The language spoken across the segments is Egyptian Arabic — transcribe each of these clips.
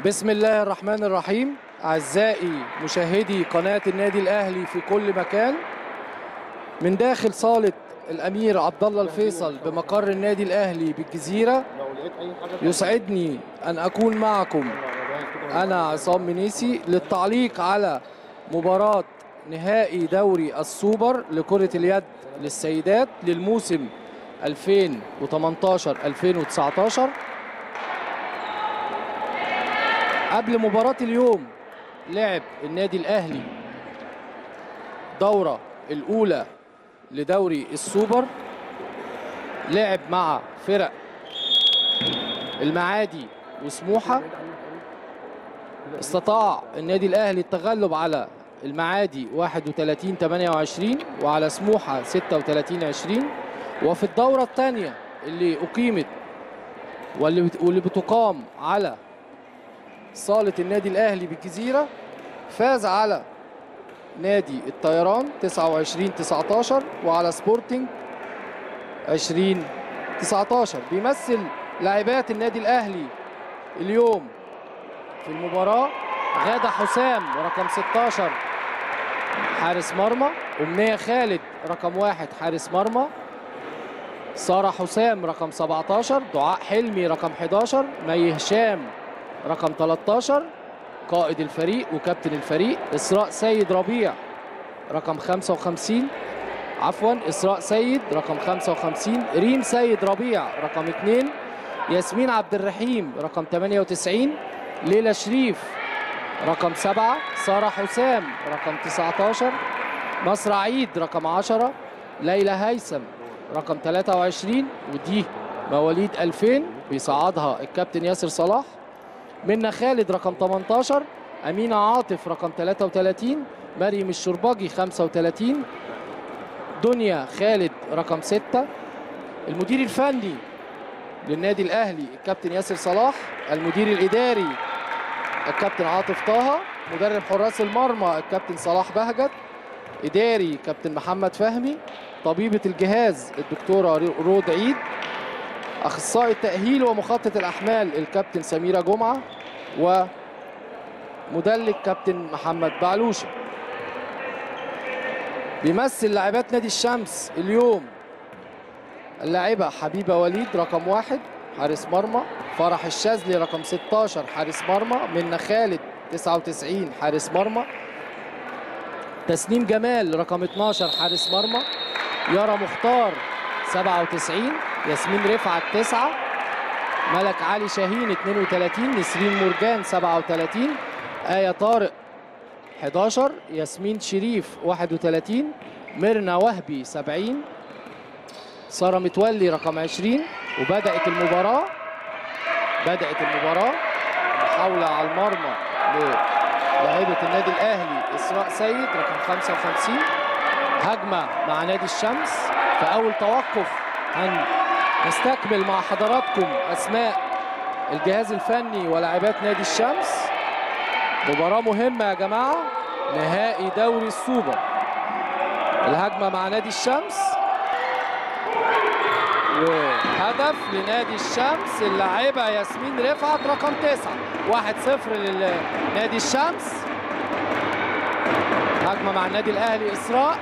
بسم الله الرحمن الرحيم أعزائي مشاهدي قناة النادي الأهلي في كل مكان من داخل صالة الأمير عبد الله الفيصل بمقر النادي الأهلي بالجزيرة يسعدني أن أكون معكم أنا عصام منيسي للتعليق على مباراة نهائي دوري السوبر لكرة اليد للسيدات للموسم 2018-2019 قبل مباراة اليوم لعب النادي الأهلي دورة الأولى لدوري السوبر لعب مع فرق المعادي وسموحة استطاع النادي الأهلي التغلب على المعادي 31 28 وعلى سموحة 36 20 وفي الدورة الثانية اللي أقيمت واللي واللي بتقام على صالة النادي الأهلي بالجزيرة فاز على نادي الطيران 29 19 وعلى سبورتنج 20 19 بيمثل لاعبات النادي الأهلي اليوم في المباراة غادة حسام رقم 16 حارس مرمى أمنية خالد رقم واحد حارس مرمى سارة حسام رقم 17 دعاء حلمي رقم 11 مي هشام رقم 13 قائد الفريق وكابتن الفريق إسراء سيد ربيع رقم 55 عفوا إسراء سيد رقم 55 ريم سيد ربيع رقم 2 ياسمين عبد الرحيم رقم 98 ليلى شريف رقم 7 سارة حسام رقم 19 نصر عيد رقم 10 ليلى هيثم رقم 23 ودي مواليد 2000 بيصعدها الكابتن ياسر صلاح منى خالد رقم 18 أمينة عاطف رقم 33 مريم الشرباجي 35 دنيا خالد رقم 6 المدير الفني للنادي الأهلي الكابتن ياسر صلاح المدير الإداري الكابتن عاطف طه مدرب حراس المرمى الكابتن صلاح بهجت إداري كابتن محمد فهمي طبيبة الجهاز الدكتورة رود عيد أخصائي التأهيل ومخطط الأحمال الكابتن سميرة جمعة ومدلك كابتن محمد بعلوشة بيمثل لاعبات نادي الشمس اليوم اللاعبة حبيبة وليد رقم واحد حارس مرمى فرح الشاذلي رقم 16 حارس مرمى منى خالد 99 حارس مرمى تسنيم جمال رقم 12 حارس مرمى يارا مختار 97 ياسمين رفعت 9 ملك علي شاهين 32 نسرين مرجان 37 آية طارق 11 ياسمين شريف 31 ميرنا وهبي 70 سارة متولي رقم 20 وبدأت المباراة بدأت المباراة محاولة على المرمى للاعيبة النادي الأهلي إسراء سيد رقم 55 هجمة مع نادي الشمس في أول توقف هنستكمل مع حضراتكم أسماء الجهاز الفني ولاعبات نادي الشمس مباراة مهمة يا جماعة نهائي دوري السوبر الهجمة مع نادي الشمس وهدف لنادي الشمس اللاعبة ياسمين رفعت رقم تسعة واحد صفر لنادي الشمس هجمة مع النادي الأهلي إسراء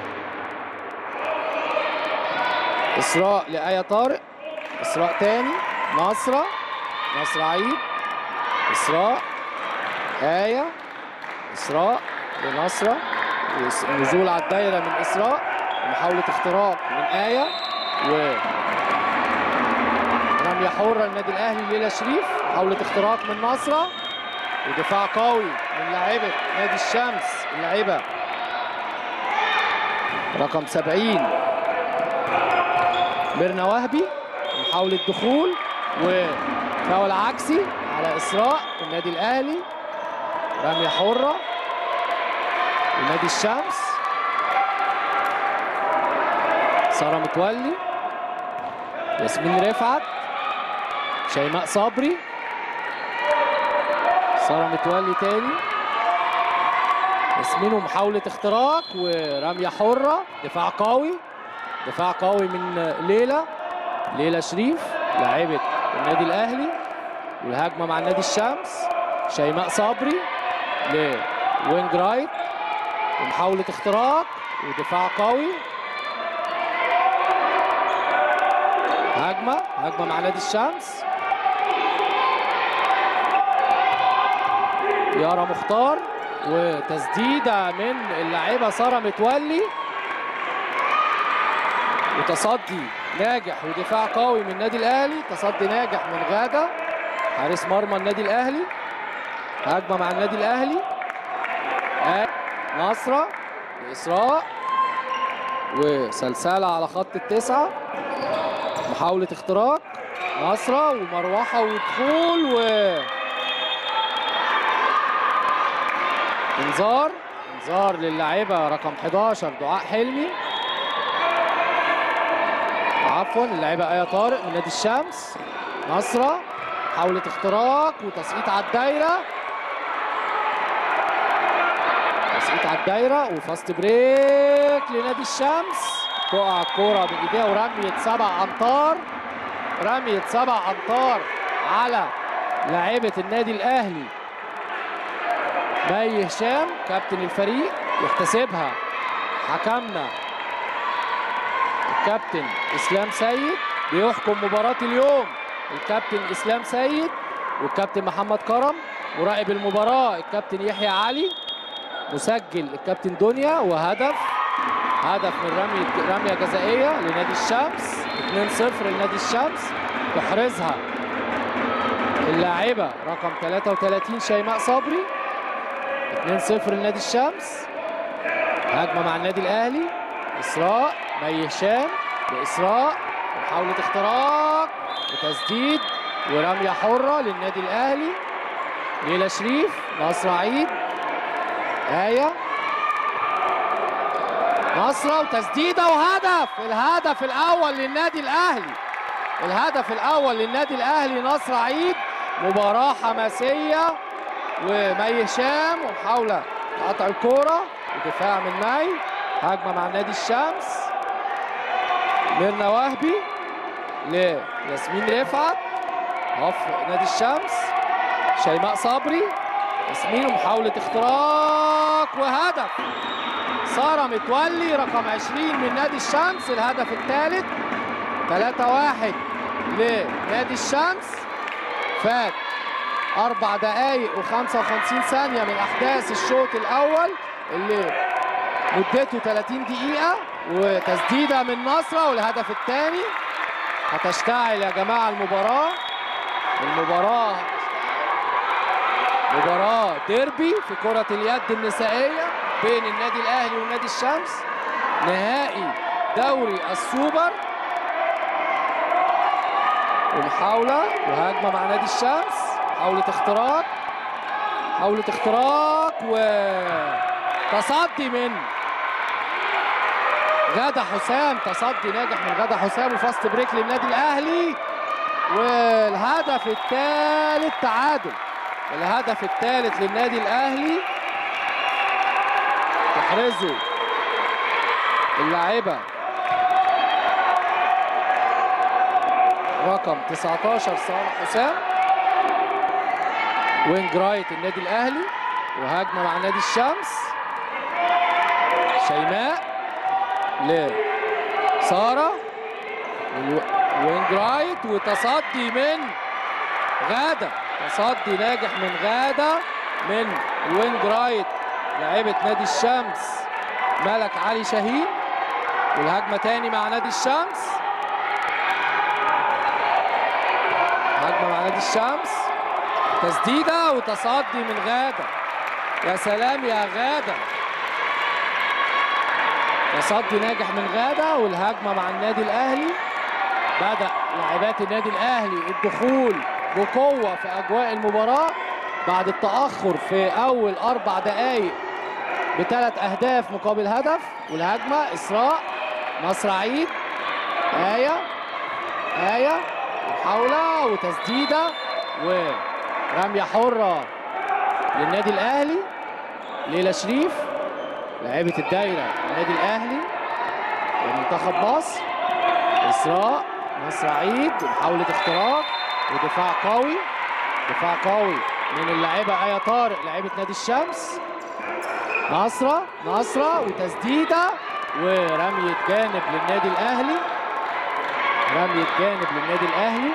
إسراء لآية طارق إسراء تاني نصرة نصر عيد إسراء آية إسراء لنصرة نزول على الدايرة من إسراء محاولة اختراق من آية و رمية حرة للنادي الأهلي ليلى شريف محاولة اختراق من نصرة ودفاع قوي من لاعبة نادي الشمس اللاعبة رقم 70 ميرنا وهبي محاولة دخول وفاول عكسي على إسراء النادي الأهلي رمية حرة لنادي الشمس سارة متولي ياسمين رفعت شيماء صبري سارة متولي تاني ياسمين ومحاولة اختراق ورمية حرة دفاع قوي دفاع قوي من ليلى ليلى شريف لاعبة النادي الأهلي والهجمة مع النادي الشمس شيماء صبري لوينج رايت ومحاولة اختراق ودفاع قوي هجمة هجمة مع نادي الشمس يارا مختار وتسديدة من اللاعبة سارة متولي وتصدي ناجح ودفاع قوي من النادي الاهلي تصدي ناجح من غاده حارس مرمى النادي الاهلي هجمه مع النادي الاهلي آه، نصره اسراء وسلسله على خط التسعه محاوله اختراق نصره ومروحه ودخول و انذار انذار للاعيبه رقم 11 دعاء حلمي عفوا اللاعبه ايه طارق من نادي الشمس نصره محاوله اختراق وتسقيط على الدايره تسقيط على الدايره وفاست بريك لنادي الشمس تقع الكوره من ايديها ورميه سبع امتار رميه سبع امتار على لاعبه النادي الاهلي مي هشام كابتن الفريق يحتسبها حكمنا الكابتن اسلام سيد بيحكم مباراه اليوم الكابتن اسلام سيد والكابتن محمد كرم مراقب المباراه الكابتن يحيى علي مسجل الكابتن دنيا وهدف هدف من رميه رميه جزائيه لنادي الشمس 2-0 لنادي الشمس تحرزها اللاعبه رقم 33 شيماء صبري 2-0 لنادي الشمس هجمه مع النادي الاهلي اسراء مي هشام لاسراء محاوله اختراق وتسديد ورميه حره للنادي الاهلي ليلى شريف نصر عيد ايه نصره وتسديده وهدف الهدف الاول للنادي الاهلي الهدف الاول للنادي الاهلي نصر عيد مباراه حماسيه ومي هشام ومحاوله قطع الكوره ودفاع من مي هجمه مع نادي الشمس ميرنا وهبي لياسمين رفعت هاف نادي الشمس شيماء صبري ياسمين ومحاوله اختراق وهدف ساره متولي رقم 20 من نادي الشمس الهدف الثالث 3 1 لنادي الشمس فات أربع دقايق و55 ثانية من أحداث الشوط الأول اللي مدته 30 دقيقة وتسديدة من نصرة والهدف الثاني هتشتعل يا جماعة المباراة المباراة مباراة ديربي في كرة اليد النسائية بين النادي الأهلي ونادي الشمس نهائي دوري السوبر ومحاولة وهجمة مع نادي الشمس محاولة اختراق محاولة اختراق وتصدي من غدا حسام تصدي ناجح من غدا حسام وفاست بريك للنادي الاهلي والهدف الثالث تعادل الهدف الثالث للنادي الاهلي تحرزه اللاعبه رقم 19 صالح حسام وينج رايت النادي الاهلي وهجمه مع نادي الشمس شيماء لساره وينج رايت وتصدي من غاده تصدي ناجح من غاده من الوينج رايت لاعبه نادي الشمس ملك علي شاهين والهجمه تاني مع نادي الشمس هجمه مع نادي الشمس تسديده وتصدي من غاده يا سلام يا غاده تصدي ناجح من غاده والهجمه مع النادي الاهلي بدا لاعبات النادي الاهلي الدخول بقوه في اجواء المباراه بعد التاخر في اول اربع دقائق بثلاث اهداف مقابل هدف والهجمه اسراء نصر عيد ايه ايه محاوله وتسديده ورميه حره للنادي الاهلي ليلى شريف لاعبة الدايرة النادي الأهلي ومنتخب مصر إسراء نصر عيد محاولة اختراق ودفاع قوي دفاع قوي من اللاعبة آية طارق لاعبة نادي الشمس نصرة نصرة وتسديدة ورمية جانب للنادي الأهلي رمية جانب للنادي الأهلي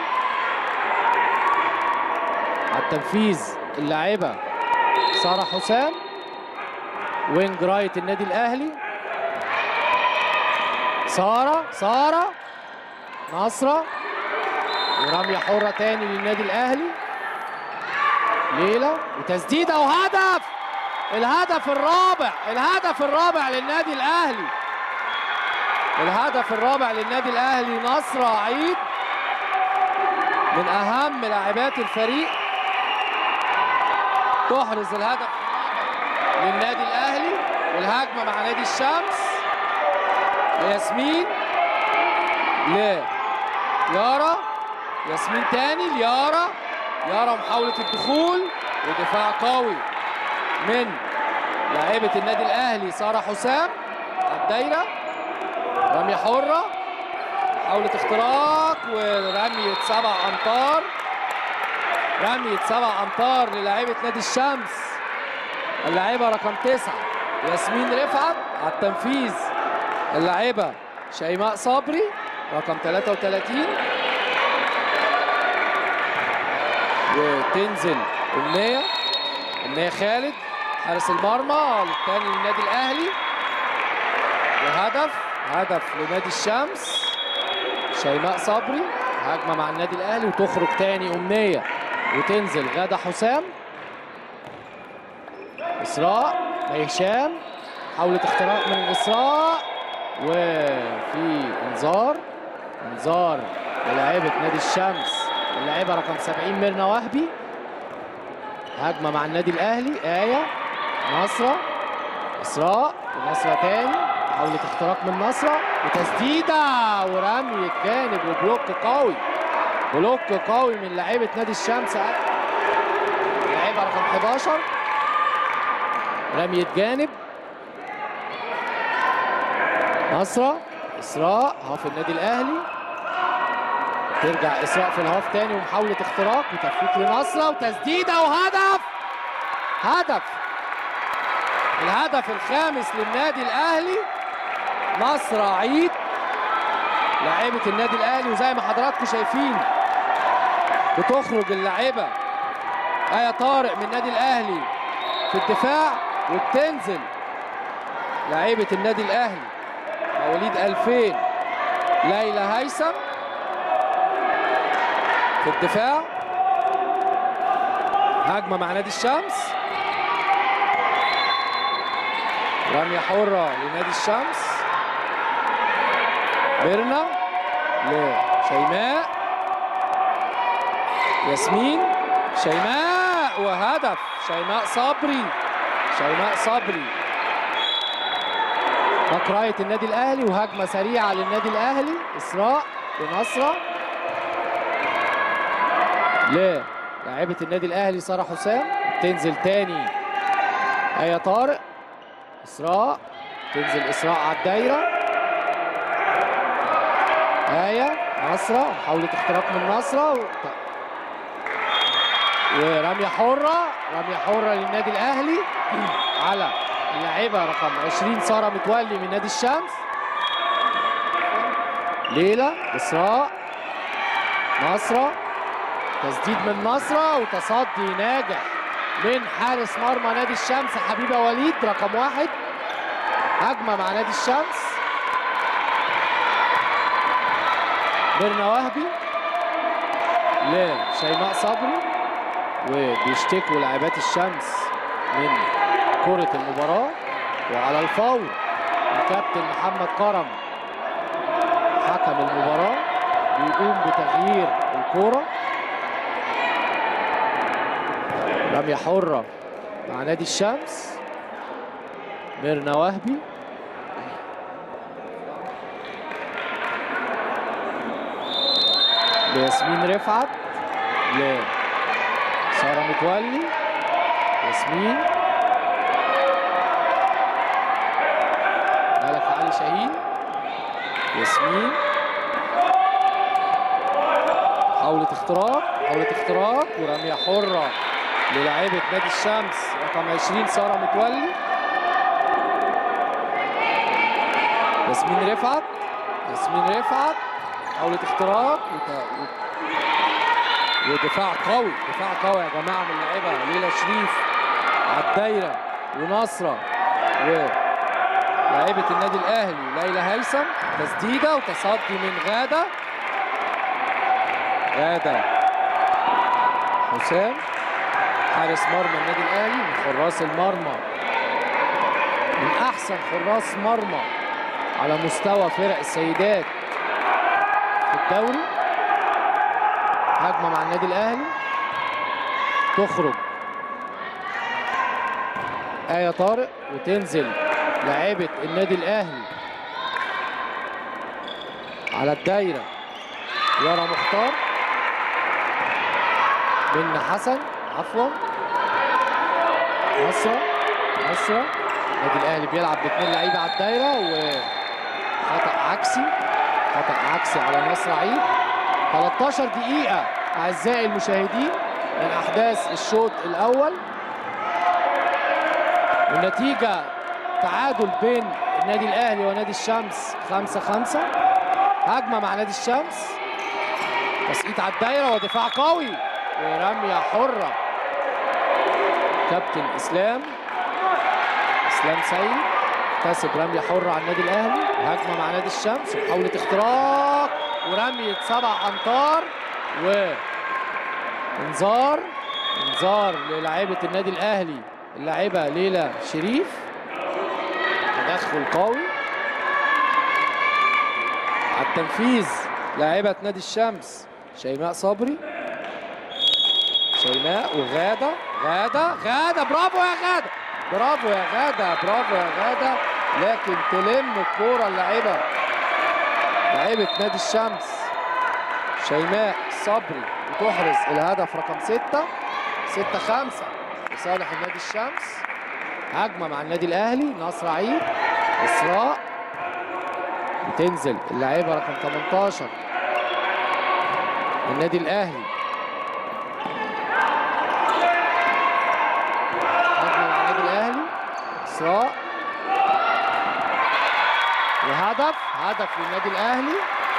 على التنفيذ اللاعبة سارة حسام وينج رايت النادي الأهلي سارة سارة نصرة ورمية حرة تاني للنادي الأهلي ليلى وتسديدة وهدف الهدف الرابع الهدف الرابع للنادي الأهلي الهدف الرابع للنادي الأهلي نصرة عيد من أهم لاعبات الفريق تحرز الهدف للنادي الأهلي والهجمة مع نادي الشمس ياسمين ليارا ياسمين تاني ليارا يارا محاولة الدخول ودفاع قوي من لاعبة النادي الأهلي سارة حسام على الدايرة رمية حرة محاولة اختراق ورمية سبع أمتار رمية سبع أمتار للاعبة نادي الشمس اللاعبة رقم تسعة ياسمين رفعت على التنفيذ اللاعبة شيماء صبري رقم 33 وتنزل أمنية أمنية خالد حارس المرمى الثاني للنادي الأهلي وهدف هدف لنادي الشمس شيماء صبري هجمة مع النادي الأهلي وتخرج تاني أمنية وتنزل غادة حسام إسراء هشام حاولة اختراق من إسراء وفي انذار انذار للاعيبة نادي الشمس اللاعبة رقم 70 ميرنا وهبي هجمة مع النادي الأهلي آية نصرة إسراء ونصرة تاني محاولة اختراق من نصرة وتسديدة ورمية جانب وبلوك قوي بلوك قوي من لاعيبة نادي الشمس اللاعبة رقم 11 رمية جانب نصرة إسراء هاف النادي الأهلي ترجع إسراء في الهاف تاني ومحاولة اختراق وتفويت لنصرة وتسديدة وهدف هدف الهدف الخامس للنادي الأهلي نصرة عيد لاعبة النادي الأهلي وزي ما حضراتكم شايفين بتخرج اللاعبة آية طارق من النادي الأهلي في الدفاع وبتنزل لاعبة النادي الأهلي مواليد 2000 ليلى هيثم في الدفاع هجمة مع نادي الشمس رمية حرة لنادي الشمس ميرنا لشيماء ياسمين شيماء وهدف شيماء صبري شيماء صبري باك النادي الاهلي وهجمه سريعه للنادي الاهلي اسراء لنصره لاعبة النادي الاهلي ساره حسام تنزل تاني ايه طارق اسراء تنزل اسراء على الدايره ايه نصره محاوله اختراق من نصره و... ورميه حره رميه حره للنادي الاهلي على اللاعبة رقم 20 سارة متولي من نادي الشمس ليلى إسراء نصرة تسديد من نصرة وتصدي ناجح من حارس مرمى نادي الشمس حبيبة وليد رقم واحد هجمة مع نادي الشمس ميرنا وهبي لشيماء صبري وبيشتكوا لاعبات الشمس من كرة المباراة وعلى الفور الكابتن محمد كرم حكم المباراة بيقوم بتغيير الكرة رمية حرة مع نادي الشمس ميرنا وهبي لياسمين رفعت لسارة متولي ياسمين ملك علي شاهين ياسمين محاولة اختراق محاولة اختراق ورمية حرة للاعيبه نادي الشمس رقم 20 ساره متولي ياسمين رفعت ياسمين رفعت محاولة اختراق وت... ودفاع قوي دفاع قوي يا جماعة من اللعيبة ليلى شريف على الدايرة ونصرة ولاعيبة النادي الأهلي ليلى هيثم تسديدة وتصدي من غادة غادة حسام حارس مرمى النادي الأهلي من حراس المرمى من أحسن حراس مرمى على مستوى فرق السيدات في الدوري هجمه مع النادي الاهلي تخرج آية طارق وتنزل لاعبة النادي الأهلي على الدايرة يارا مختار بن حسن عفوا نصرة نصرة النادي الأهلي بيلعب باثنين لعيبة على الدايرة وخطأ عكسي خطأ عكسي على نصر عيد 13 دقيقة أعزائي المشاهدين من أحداث الشوط الأول والنتيجة تعادل بين النادي الأهلي ونادي الشمس 5 5 هجمة مع نادي الشمس تسقيط على الدايرة ودفاع قوي ورمية حرة كابتن إسلام إسلام سيد كسب رمية حرة على النادي الأهلي وهجمة مع نادي الشمس ومحاولة اختراق ورمية سبع أمتار و انذار انذار للاعيبة النادي الأهلي اللاعبة ليلى شريف تدخل قوي على التنفيذ لاعبة نادي الشمس شيماء صبري شيماء وغادة غادة غادة برافو يا غادة برافو يا غادة برافو يا غادة لكن تلم الكورة اللاعبة لاعبة نادي الشمس شيماء صبري وتحرز الهدف رقم ستة ستة خمسة لصالح النادي الشمس هجمة مع النادي الأهلي نصر عيد إسراء بتنزل اللاعبة رقم 18 النادي الأهلي هجمة مع النادي الأهلي إسراء وهدف هدف للنادي الأهلي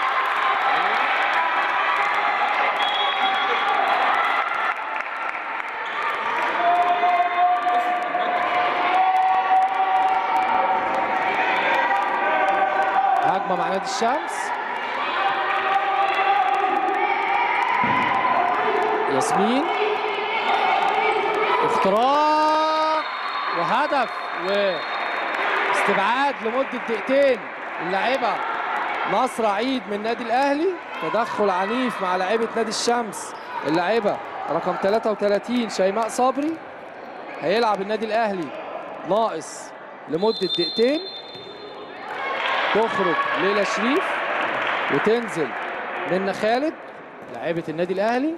هجمة مع نادي الشمس ياسمين اختراق وهدف واستبعاد لمدة دقيقتين اللاعبة نصر عيد من النادي الأهلي تدخل عنيف مع لاعبة نادي الشمس اللاعبة رقم 33 شيماء صبري هيلعب النادي الأهلي ناقص لمدة دقيقتين تخرج ليلى شريف وتنزل منى خالد لاعبة النادي الأهلي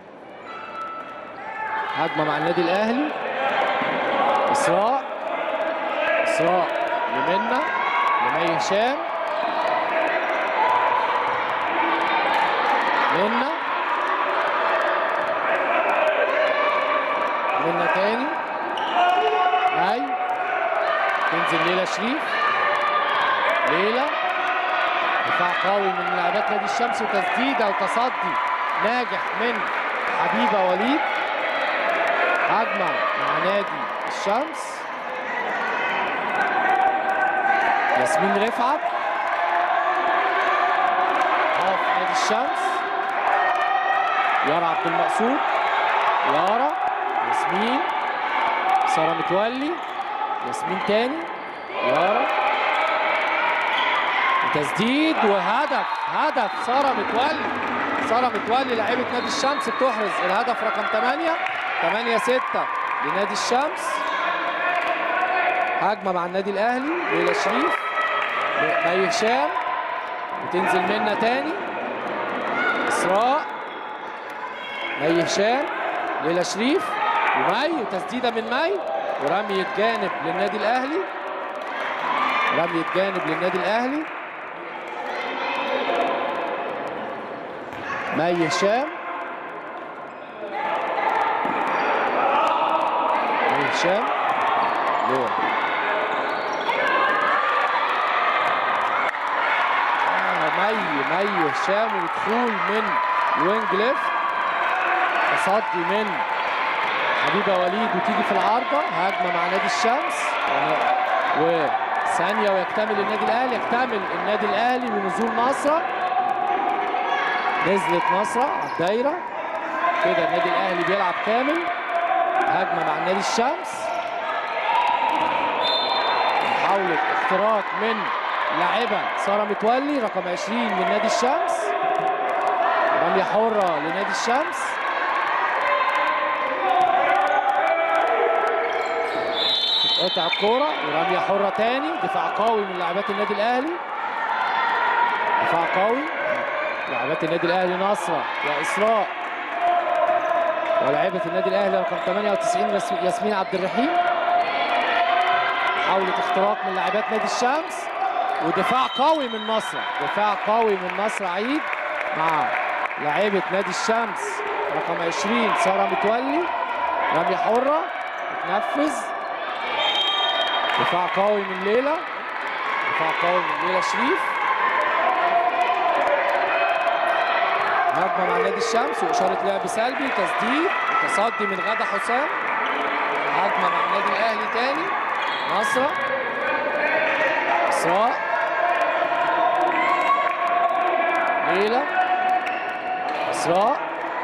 هجمة مع النادي الأهلي إسراء إسراء لمنى لمي هشام منى منى تاني مي تنزل ليلى شريف ليلى دفاع قوي من لاعبات نادي الشمس وتسديده وتصدي ناجح من حبيبه وليد هجمه مع نادي الشمس ياسمين رفعت هاف نادي الشمس يارا عبد المقصود يارا ياسمين ساره متولي ياسمين تاني يارا تسديد وهدف هدف ساره متولي ساره متولي لاعيبه نادي الشمس بتحرز الهدف رقم 8 8 6 لنادي الشمس هجمه مع النادي الاهلي ليلى شريف مي هشام وتنزل منا تاني اسراء مي هشام ليلى شريف ومي وتسديده من مي ورميه جانب للنادي الاهلي رميه جانب للنادي الاهلي مي هشام هشام ليه آه مي مي هشام ودخول من الوينج ليفت تصدي من حبيبه وليد وتيجي في العارضه هجمه مع نادي الشمس وثانيه ويكتمل النادي الاهلي يكتمل النادي الاهلي بنزول نصره نزلت نصره على الدايره كده النادي الاهلي بيلعب كامل هجمه مع نادي الشمس محاوله اختراق من لاعبه ساره متولي رقم 20 من نادي الشمس رميه حره لنادي الشمس قطع الكوره ورميه حره تاني دفاع قوي من لاعبات النادي الاهلي دفاع قوي لاعبات النادي الاهلي نصره واسراء ولاعبه النادي الاهلي رقم 98 يس- ياسمين عبد الرحيم محاوله اختراق من لاعبات نادي الشمس ودفاع قوي من نصره دفاع قوي من نصر عيد مع لاعبه نادي الشمس رقم 20 ساره متولي رميه حره تنفذ دفاع قوي من ليلى دفاع قوي من ليلى شريف هجمه مع نادي الشمس واشاره لعب سلبي تسديد وتصدي من غدا حسام هجمه مع النادي الاهلي تاني نصره اسراء ليلى اسراء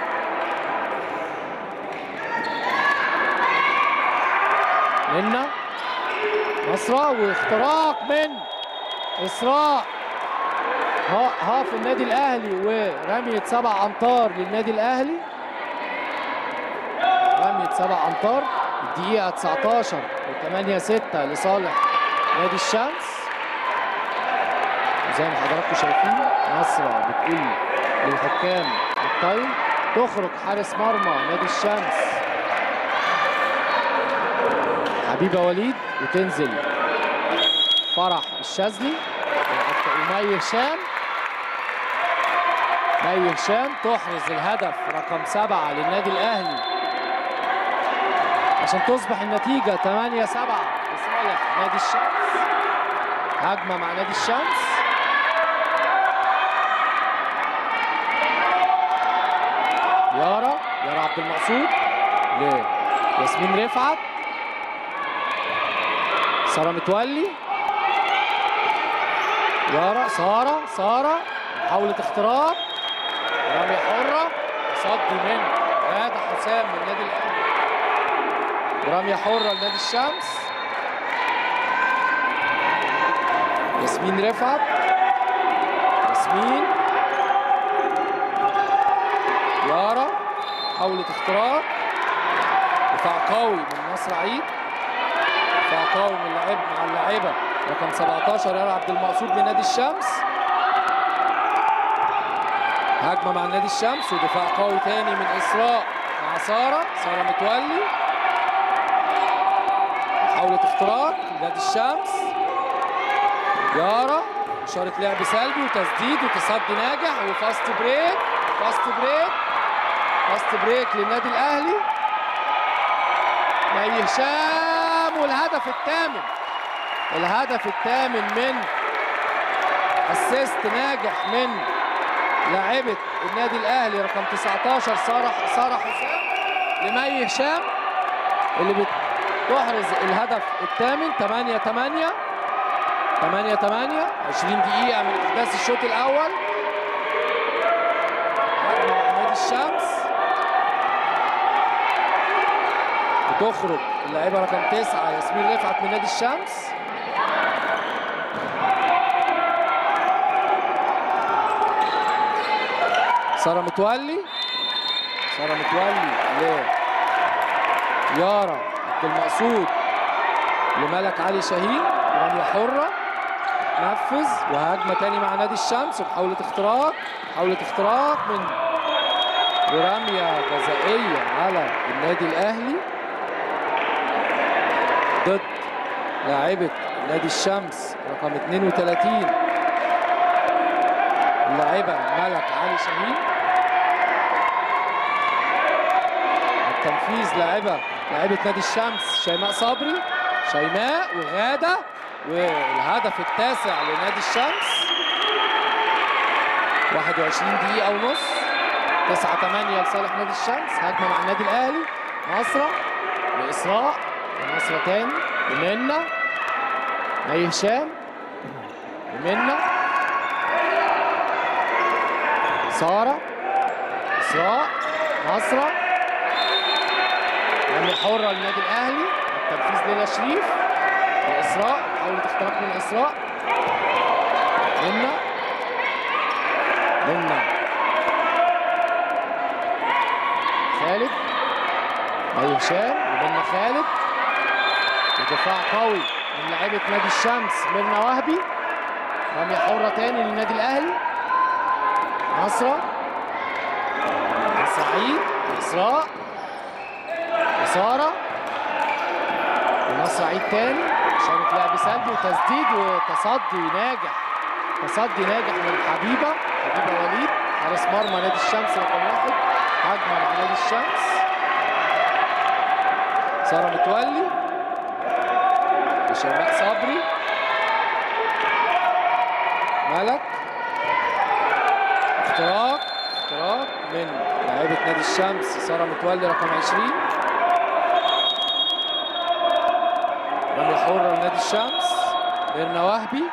منا نصرة واختراق من إسراء ها ها في النادي الأهلي ورمية سبع أمتار للنادي الأهلي رمية سبع أمتار الدقيقة 19 و8 6 لصالح نادي الشمس وزي ما حضراتكم شايفين نصرة بتقول للحكام التايم تخرج حارس مرمى نادي الشمس حبيبه وليد وتنزل فرح الشاذلي ومي هشام مي هشام تحرز الهدف رقم سبعة للنادي الأهلي عشان تصبح النتيجة 8 7 لصالح نادي الشمس هجمة مع نادي الشمس يارا يارا عبد المقصود لياسمين رفعت ساره متولي يارا ساره ساره محاولة اختراق رمية حرة صدي من غادة حسام من النادي الأهلي رمية حرة لنادي الشمس ياسمين رفعت ياسمين يارا محاولة اختراق دفاع قوي من نصر عيد دفاع قوي من اللاعب مع اللاعبه رقم 17 يارا عبد المقصود من نادي الشمس هجمه مع نادي الشمس ودفاع قوي تاني من اسراء مع ساره ساره متولي محاوله اختراق لنادي الشمس يارا اشاره لعب سلبي وتسديد وتصدي ناجح وفاست بريك فاست بريك فاست بريك للنادي الاهلي مي هشام والهدف الثامن الهدف الثامن من اسيست ناجح من لاعبة النادي الاهلي رقم 19 ساره ساره حسام لمي هشام اللي بتحرز الهدف الثامن 8 8 8 8 20 دقيقة من احداث الشوط الاول هجمة مع نادي الشمس بتخرج اللاعبة رقم تسعة ياسمين رفعت من نادي الشمس سارة متولي سارة متولي ل يارا عبد المقصود لملك علي شاهين رمية حرة نفذ وهجمة تاني مع نادي الشمس ومحاولة اختراق محاولة اختراق من ورمية جزائية على النادي الأهلي ضد لاعبة نادي الشمس رقم 32 اللاعبة ملك علي شاهين التنفيذ لاعبة لاعبة نادي الشمس شيماء صبري شيماء وغادة والهدف التاسع لنادي الشمس 21 دقيقة ونص 9 8 لصالح نادي الشمس هجمة مع النادي الأهلي نصرة لإسراء ونصرة تاني ومنة مي هشام ومنة سارة إسراء نصرة رمية حرة للنادي الأهلي التنفيذ ليلى شريف لإسراء حاولت اختراق من إسراء منة منة خالد مي هشام ومنة خالد ودفاع قوي من لاعيبة نادي الشمس ميرنا وهبي رمية حرة تاني للنادي الأهلي نصرة سعيد إسراء إثارة ونصر عيد تاني إشارة لعب سلبي وتسديد وتصدي ناجح تصدي ناجح من حبيبة حبيبة وليد حارس مرمى نادي الشمس رقم واحد هجمة مع نادي الشمس سارة متولي وشيماء صبري ملك اختراق اختراق من لاعبة نادي الشمس سارة متولي رقم 20 رمية حرة لنادي الشمس ميرنا وهبي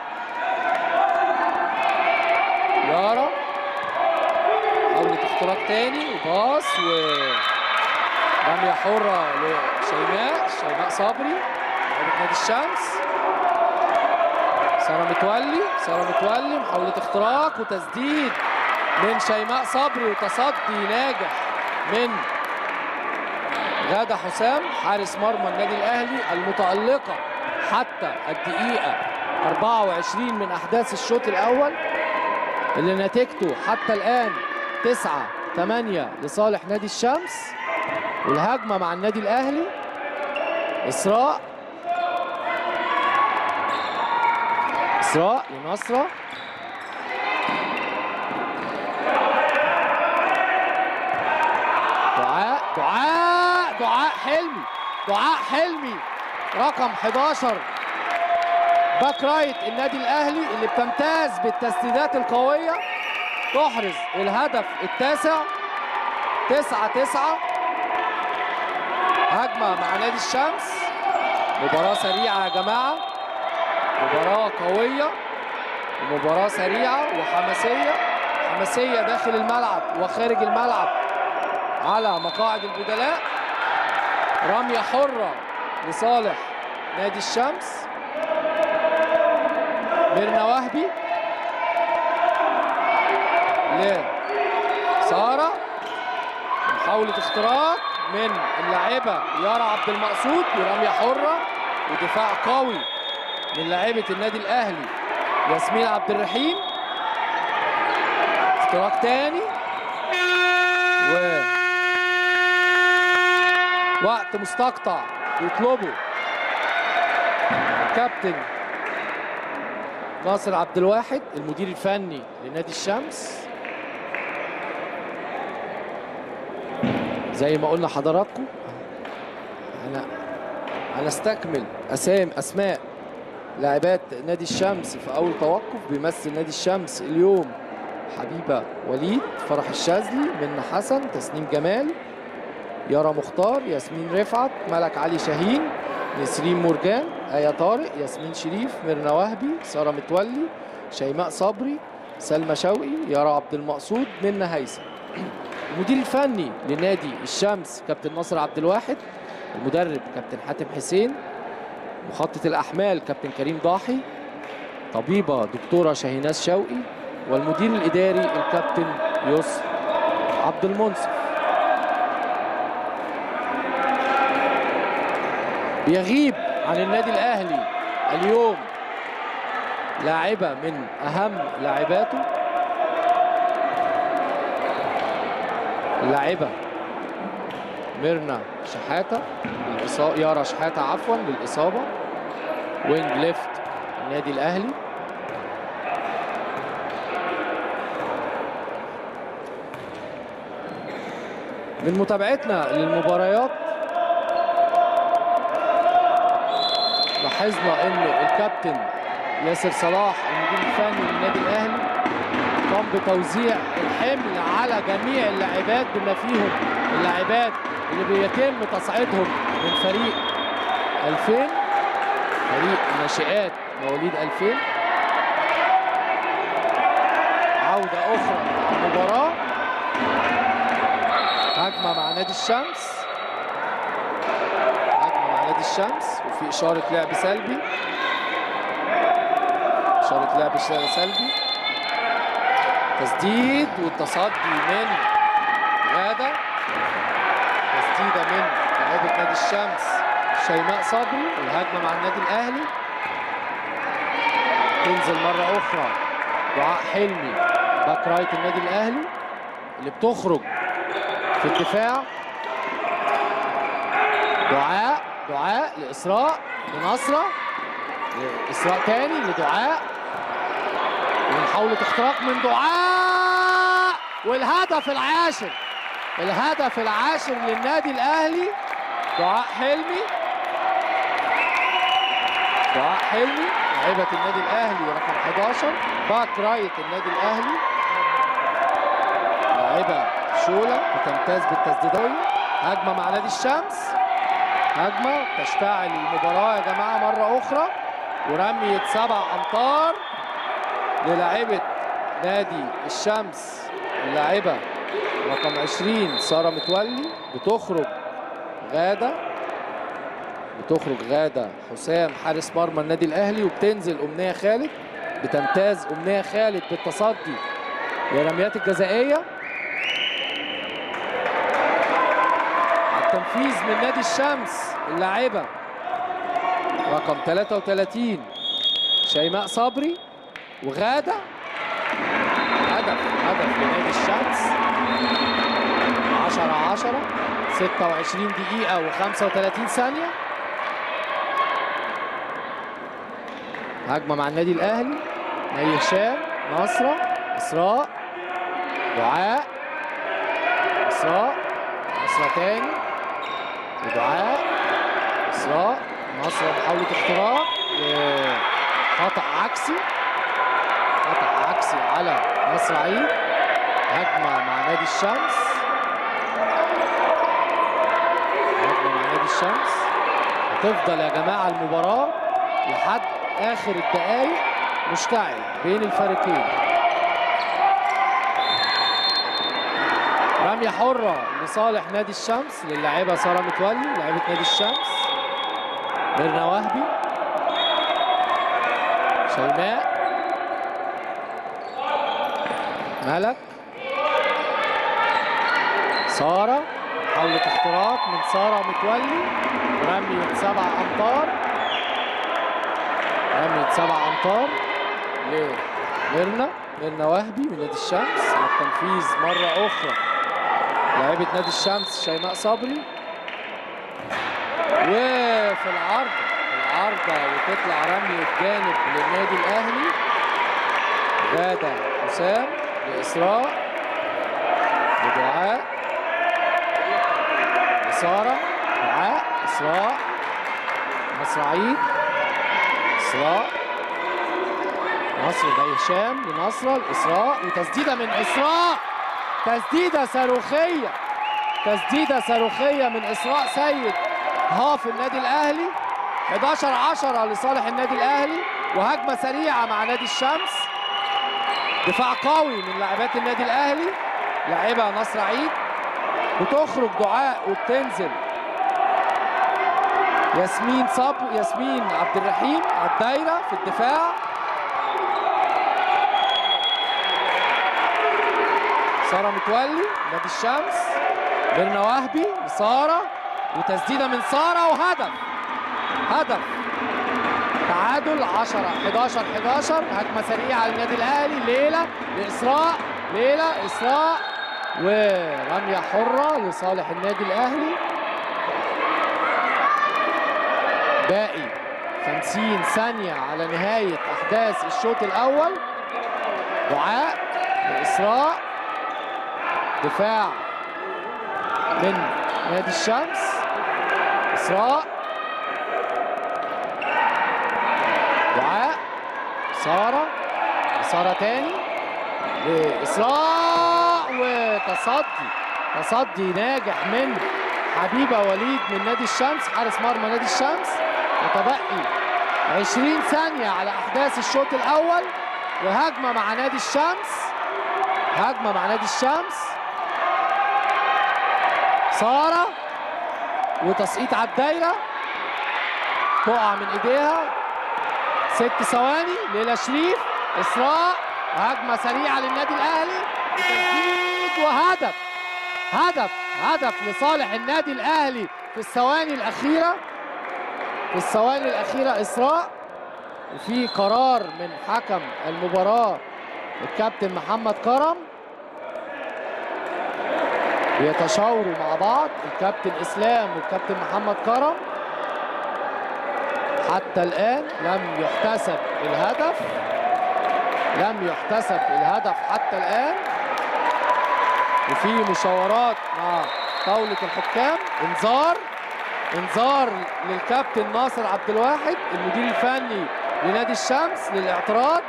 يارا حاولت اختراق تاني وباص و رمية حرة لشيماء شيماء صبري لاعبة نادي الشمس سارة متولي سارة متولي محاولة اختراق وتسديد من شيماء صبري وتصدي ناجح من غادة حسام حارس مرمى النادي الأهلي المتألقة حتى الدقيقة 24 من أحداث الشوط الأول اللي نتيجته حتى الآن 9 8 لصالح نادي الشمس والهجمة مع النادي الأهلي إسراء إسراء لنصرة دعاء دعاء دعاء حلمي دعاء حلمي رقم 11 باك رايت النادي الاهلي اللي بتمتاز بالتسديدات القويه تحرز الهدف التاسع 9 9 هجمه مع نادي الشمس مباراه سريعه يا جماعه مباراه قويه ومباراه سريعه وحماسيه حماسيه داخل الملعب وخارج الملعب على مقاعد البدلاء رمية حرة لصالح نادي الشمس ميرنا وهبي لسارة محاولة اختراق من اللاعبة يارا عبد المقصود ورمية حرة ودفاع قوي من لاعبة النادي الأهلي ياسمين عبد الرحيم اختراق تاني و وقت مستقطع يطلبه الكابتن ناصر عبد الواحد المدير الفني لنادي الشمس زي ما قلنا حضراتكم انا هنستكمل اسام اسماء لاعبات نادي الشمس في اول توقف بيمثل نادي الشمس اليوم حبيبه وليد فرح الشاذلي منى حسن تسنيم جمال يارا مختار ياسمين رفعت ملك علي شاهين نسرين مرجان آية طارق ياسمين شريف ميرنا وهبي سارة متولي شيماء صبري سلمى شوقي يارا عبد المقصود منى هيثم المدير الفني لنادي الشمس كابتن ناصر عبد الواحد المدرب كابتن حاتم حسين مخطط الأحمال كابتن كريم ضاحي طبيبة دكتورة شاهيناز شوقي والمدير الإداري الكابتن يسر عبد المنصف بيغيب عن النادي الاهلي اليوم لاعبه من اهم لاعباته اللاعبه ميرنا شحاته الإصابة يارا شحاته عفوا للاصابه وينج ليفت النادي الاهلي من متابعتنا للمباريات لاحظنا ان الكابتن ياسر صلاح المدير الفني للنادي الاهلي قام بتوزيع الحمل على جميع اللاعبات بما فيهم اللاعبات اللي بيتم تصعيدهم من فريق 2000 فريق الناشئات مواليد 2000 عودة أخرى للمباراة هجمة مع نادي الشمس هجمة مع نادي الشمس وفي إشارة لعب سلبي إشارة لعب سلبي تسديد والتصدي من غادة تسديدة من لاعبة نادي الشمس شيماء صبري الهجمة مع النادي الأهلي تنزل مرة أخرى دعاء حلمي باك رايت النادي الأهلي اللي بتخرج في الدفاع دعاء دعاء لإسراء لنصرة إسراء تاني لدعاء ومحاولة اختراق من دعاء والهدف العاشر الهدف العاشر للنادي الأهلي دعاء حلمي دعاء حلمي لاعبة النادي الأهلي رقم 11 باك رايت النادي الأهلي لاعبة شولة بتمتاز بالتسديدية هجمة مع نادي الشمس هجمة تشتعل المباراة يا جماعة مرة أخرى ورمية سبع أمتار للاعبة نادي الشمس اللاعبة رقم 20 سارة متولي بتخرج غادة بتخرج غادة حسام حارس مرمى النادي الأهلي وبتنزل أمنية خالد بتمتاز أمنية خالد بالتصدي للرميات الجزائية التنفيذ من نادي الشمس اللاعبة رقم 33 شيماء صبري وغادة هدف هدف لنادي الشمس 10 10 26 دقيقة و35 ثانية هجمة مع النادي الأهلي نادي هشام نصرة إسراء دعاء إسراء نصرة تاني ودعاء إسراء نصرة محاولة اختراق خطأ عكسي خطأ عكسي على نصر عيد هجمة مع نادي الشمس هجمة مع نادي الشمس هتفضل يا جماعة المباراة لحد آخر الدقايق مشتعل بين الفريقين رمية حرة لصالح نادي الشمس للاعبة سارة متولي لاعبة نادي الشمس ميرنا وهبي شيماء ملك سارة محاولة اختراق من سارة متولي رمية سبع أمتار رمية سبع أمتار لميرنا ميرنا وهبي من نادي الشمس على التنفيذ مرة أخرى لاعبة نادي الشمس شيماء صبري وفي العارضة العارضة وتطلع رمية جانب للنادي الأهلي غادة حسام لإسراء لدعاء لسارة دعاء إسراء نصر عيد إسراء نصر ده هشام لنصرة الإسراء وتسديدة من إسراء تسديدة صاروخية تسديدة صاروخية من إسراء سيد هاف النادي الأهلي 11 10 لصالح النادي الأهلي وهجمة سريعة مع نادي الشمس دفاع قوي من لاعبات النادي الأهلي لاعبة نصر عيد بتخرج دعاء وبتنزل ياسمين صب ياسمين عبد الرحيم على الدايرة في الدفاع سارة متولي نادي الشمس ميرنا وهبي لسارة وتسديدة من سارة وهدف هدف تعادل 10 11 11 هجمة سريعة للنادي الأهلي ليلى لإسراء ليلى إسراء ورمية حرة لصالح النادي الأهلي باقي 50 ثانية على نهاية أحداث الشوط الأول دعاء لإسراء دفاع من نادي الشمس إسراء سارة سارة تاني لإسراء وتصدي تصدي ناجح من حبيبة وليد من نادي الشمس حارس مرمى نادي الشمس متبقي 20 ثانية على أحداث الشوط الأول وهجمة مع نادي الشمس هجمة مع نادي الشمس سارة وتسقيط على الدايرة تقع من ايديها ست ثواني ليلى شريف اسراء هجمة سريعة للنادي الأهلي وتسديد وهدف هدف هدف لصالح النادي الأهلي في الثواني الأخيرة في الثواني الأخيرة إسراء وفي قرار من حكم المباراة الكابتن محمد كرم بيتشاوروا مع بعض الكابتن اسلام والكابتن محمد كرم حتى الان لم يحتسب الهدف لم يحتسب الهدف حتى الان وفي مشاورات مع طاوله الحكام انذار انذار للكابتن ناصر عبد الواحد المدير الفني لنادي الشمس للاعتراض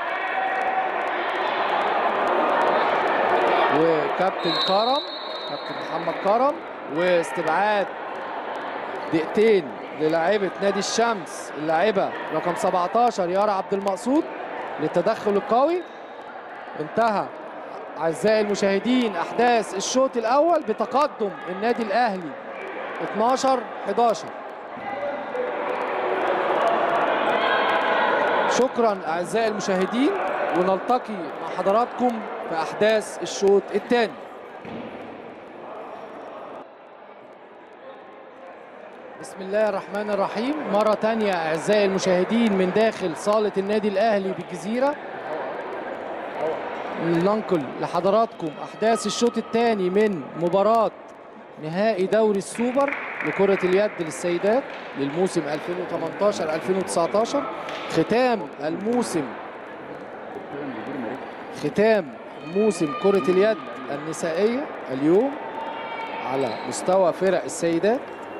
وكابتن كرم كابتن محمد كرم واستبعاد دقيقتين للاعيبه نادي الشمس اللاعبه رقم 17 يارا عبد المقصود للتدخل القوي انتهى اعزائي المشاهدين احداث الشوط الاول بتقدم النادي الاهلي 12 11 شكرا اعزائي المشاهدين ونلتقي مع حضراتكم في احداث الشوط الثاني بسم الله الرحمن الرحيم مرة تانية أعزائي المشاهدين من داخل صالة النادي الأهلي بالجزيرة ننقل لحضراتكم أحداث الشوط الثاني من مباراة نهائي دوري السوبر لكرة اليد للسيدات للموسم 2018-2019 ختام الموسم ختام موسم كرة اليد النسائية اليوم على مستوى فرق السيدات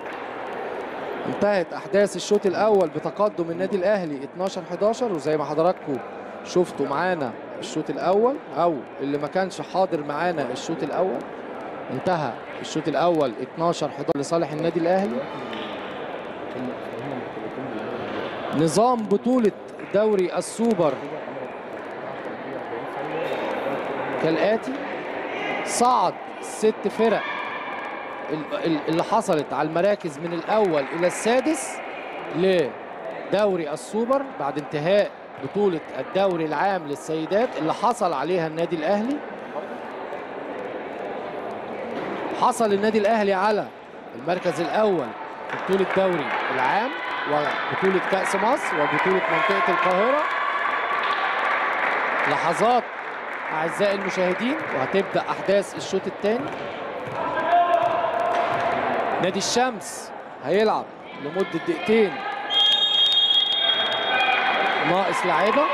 انتهت احداث الشوط الاول بتقدم النادي الاهلي 12 11 وزي ما حضراتكم شفتوا معانا الشوط الاول او اللي ما كانش حاضر معانا الشوط الاول انتهى الشوط الاول 12 11 لصالح النادي الاهلي نظام بطولة دوري السوبر كالآتي صعد ست فرق اللي حصلت على المراكز من الأول إلى السادس لدوري السوبر بعد انتهاء بطولة الدوري العام للسيدات اللي حصل عليها النادي الأهلي حصل النادي الأهلي على المركز الأول في بطولة الدوري العام وبطولة كأس مصر وبطولة منطقة القاهرة لحظات أعزائي المشاهدين وهتبدأ أحداث الشوط الثاني نادي الشمس هيلعب لمدة دقيقتين ناقص لاعيبة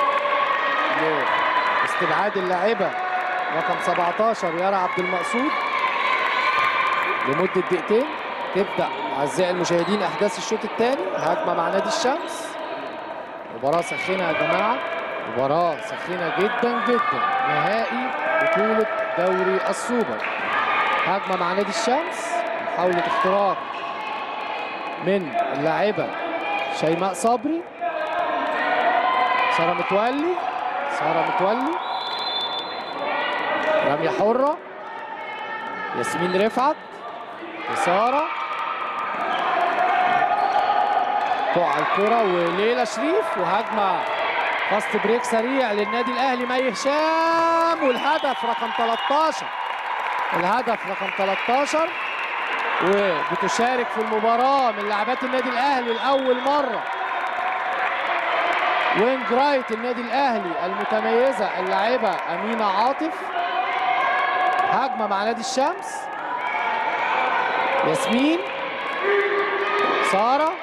استبعاد اللاعبة رقم 17 يارا عبد المقصود لمدة دقيقتين تبدأ أعزائي المشاهدين أحداث الشوط الثاني هجمة مع نادي الشمس مباراة سخينة يا جماعة مباراة سخينة جدا جدا نهائي بطولة دوري السوبر هجمة مع نادي الشمس محاولة اختراق من اللاعبة شيماء صبري سارة متولي سارة متولي رمية حرة ياسمين رفعت سارة تقع الكرة وليلى شريف وهجمة فاست بريك سريع للنادي الاهلي مي هشام والهدف رقم 13 الهدف رقم 13 وبتشارك في المباراة من لاعبات النادي الأهلي لأول مرة وينج رايت النادي الأهلي المتميزة اللاعبة أمينة عاطف هجمة مع نادي الشمس ياسمين سارة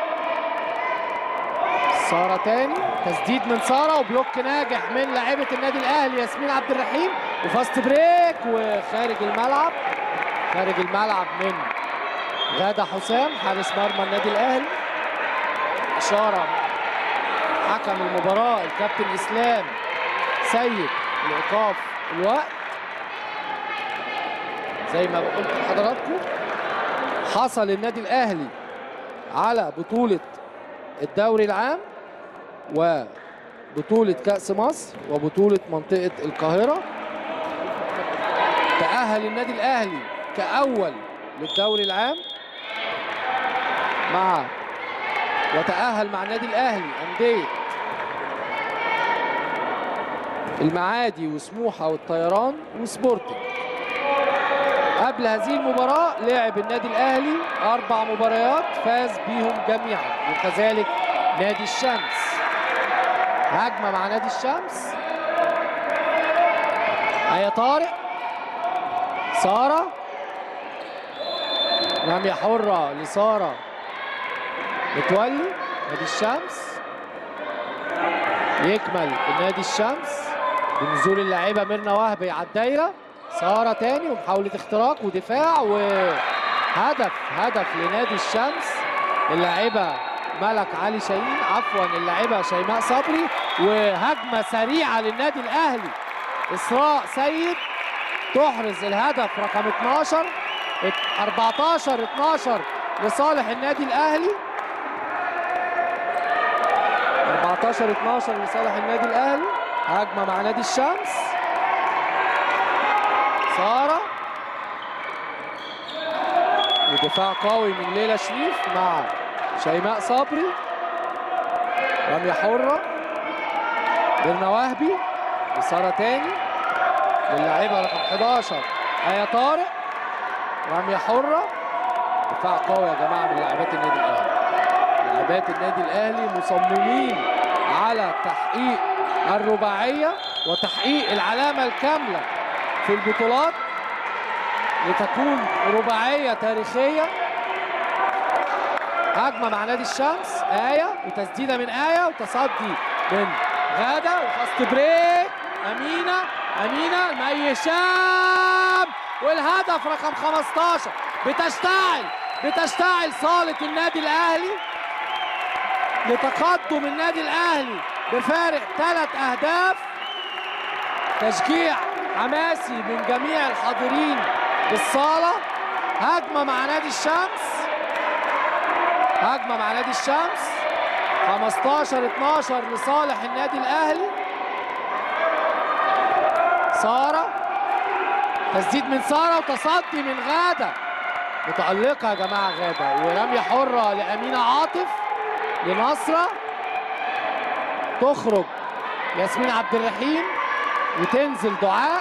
سارة تاني تسديد من سارة وبلوك ناجح من لاعبة النادي الأهلي ياسمين عبد الرحيم وفاست بريك وخارج الملعب خارج الملعب من غادة حسام حارس مرمى النادي الاهلي اشاره حكم المباراة الكابتن إسلام سيد لإيقاف الوقت زي ما قلت لحضراتكم حصل النادي الأهلي على بطولة الدوري العام وبطولة كأس مصر وبطولة منطقة القاهرة تأهل النادي الأهلي كأول للدوري العام مع وتأهل مع النادي الأهلي أندية المعادي وسموحة والطيران وسبورتنج قبل هذه المباراة لعب النادي الأهلي أربع مباريات فاز بيهم جميعا وكذلك نادي الشمس هجمة مع نادي الشمس آية طارق سارة رمية حرة لسارة متولي نادي الشمس يكمل النادي الشمس بنزول اللاعبة ميرنا وهبي على الدايرة سارة تاني ومحاولة اختراق ودفاع وهدف هدف لنادي الشمس اللاعبة ملك علي شاهين عفوا اللاعبة شيماء صبري وهجمة سريعة للنادي الأهلي إسراء سيد تحرز الهدف رقم 12 14 12 لصالح النادي الأهلي 14 12 لصالح النادي الأهلي هجمة مع نادي الشمس سارة ودفاع قوي من ليلى شريف مع شيماء صبري رمية حرة بيرنا وهبي وسارة تاني للاعيبة رقم 11 آية طارق رمية حرة دفاع قوي يا جماعة من لاعبات النادي الأهلي لاعبات النادي الأهلي مصممين على تحقيق الرباعية وتحقيق العلامة الكاملة في البطولات لتكون رباعية تاريخية هجمة مع نادي الشمس آية وتسديدة من آية وتصدي من غادة وفاست بريك أمينة أمينة مي هشام والهدف رقم 15 بتشتعل بتشتعل صالة النادي الأهلي لتقدم النادي الأهلي بفارق ثلاث أهداف تشجيع حماسي من جميع الحاضرين بالصالة هجمة مع نادي الشمس هجمة مع نادي الشمس 15 12 لصالح النادي الأهلي سارة تسديد من سارة وتصدي من غادة متألقة يا جماعة غادة ورمية حرة لأمينة عاطف لنصرة تخرج ياسمين عبد الرحيم وتنزل دعاء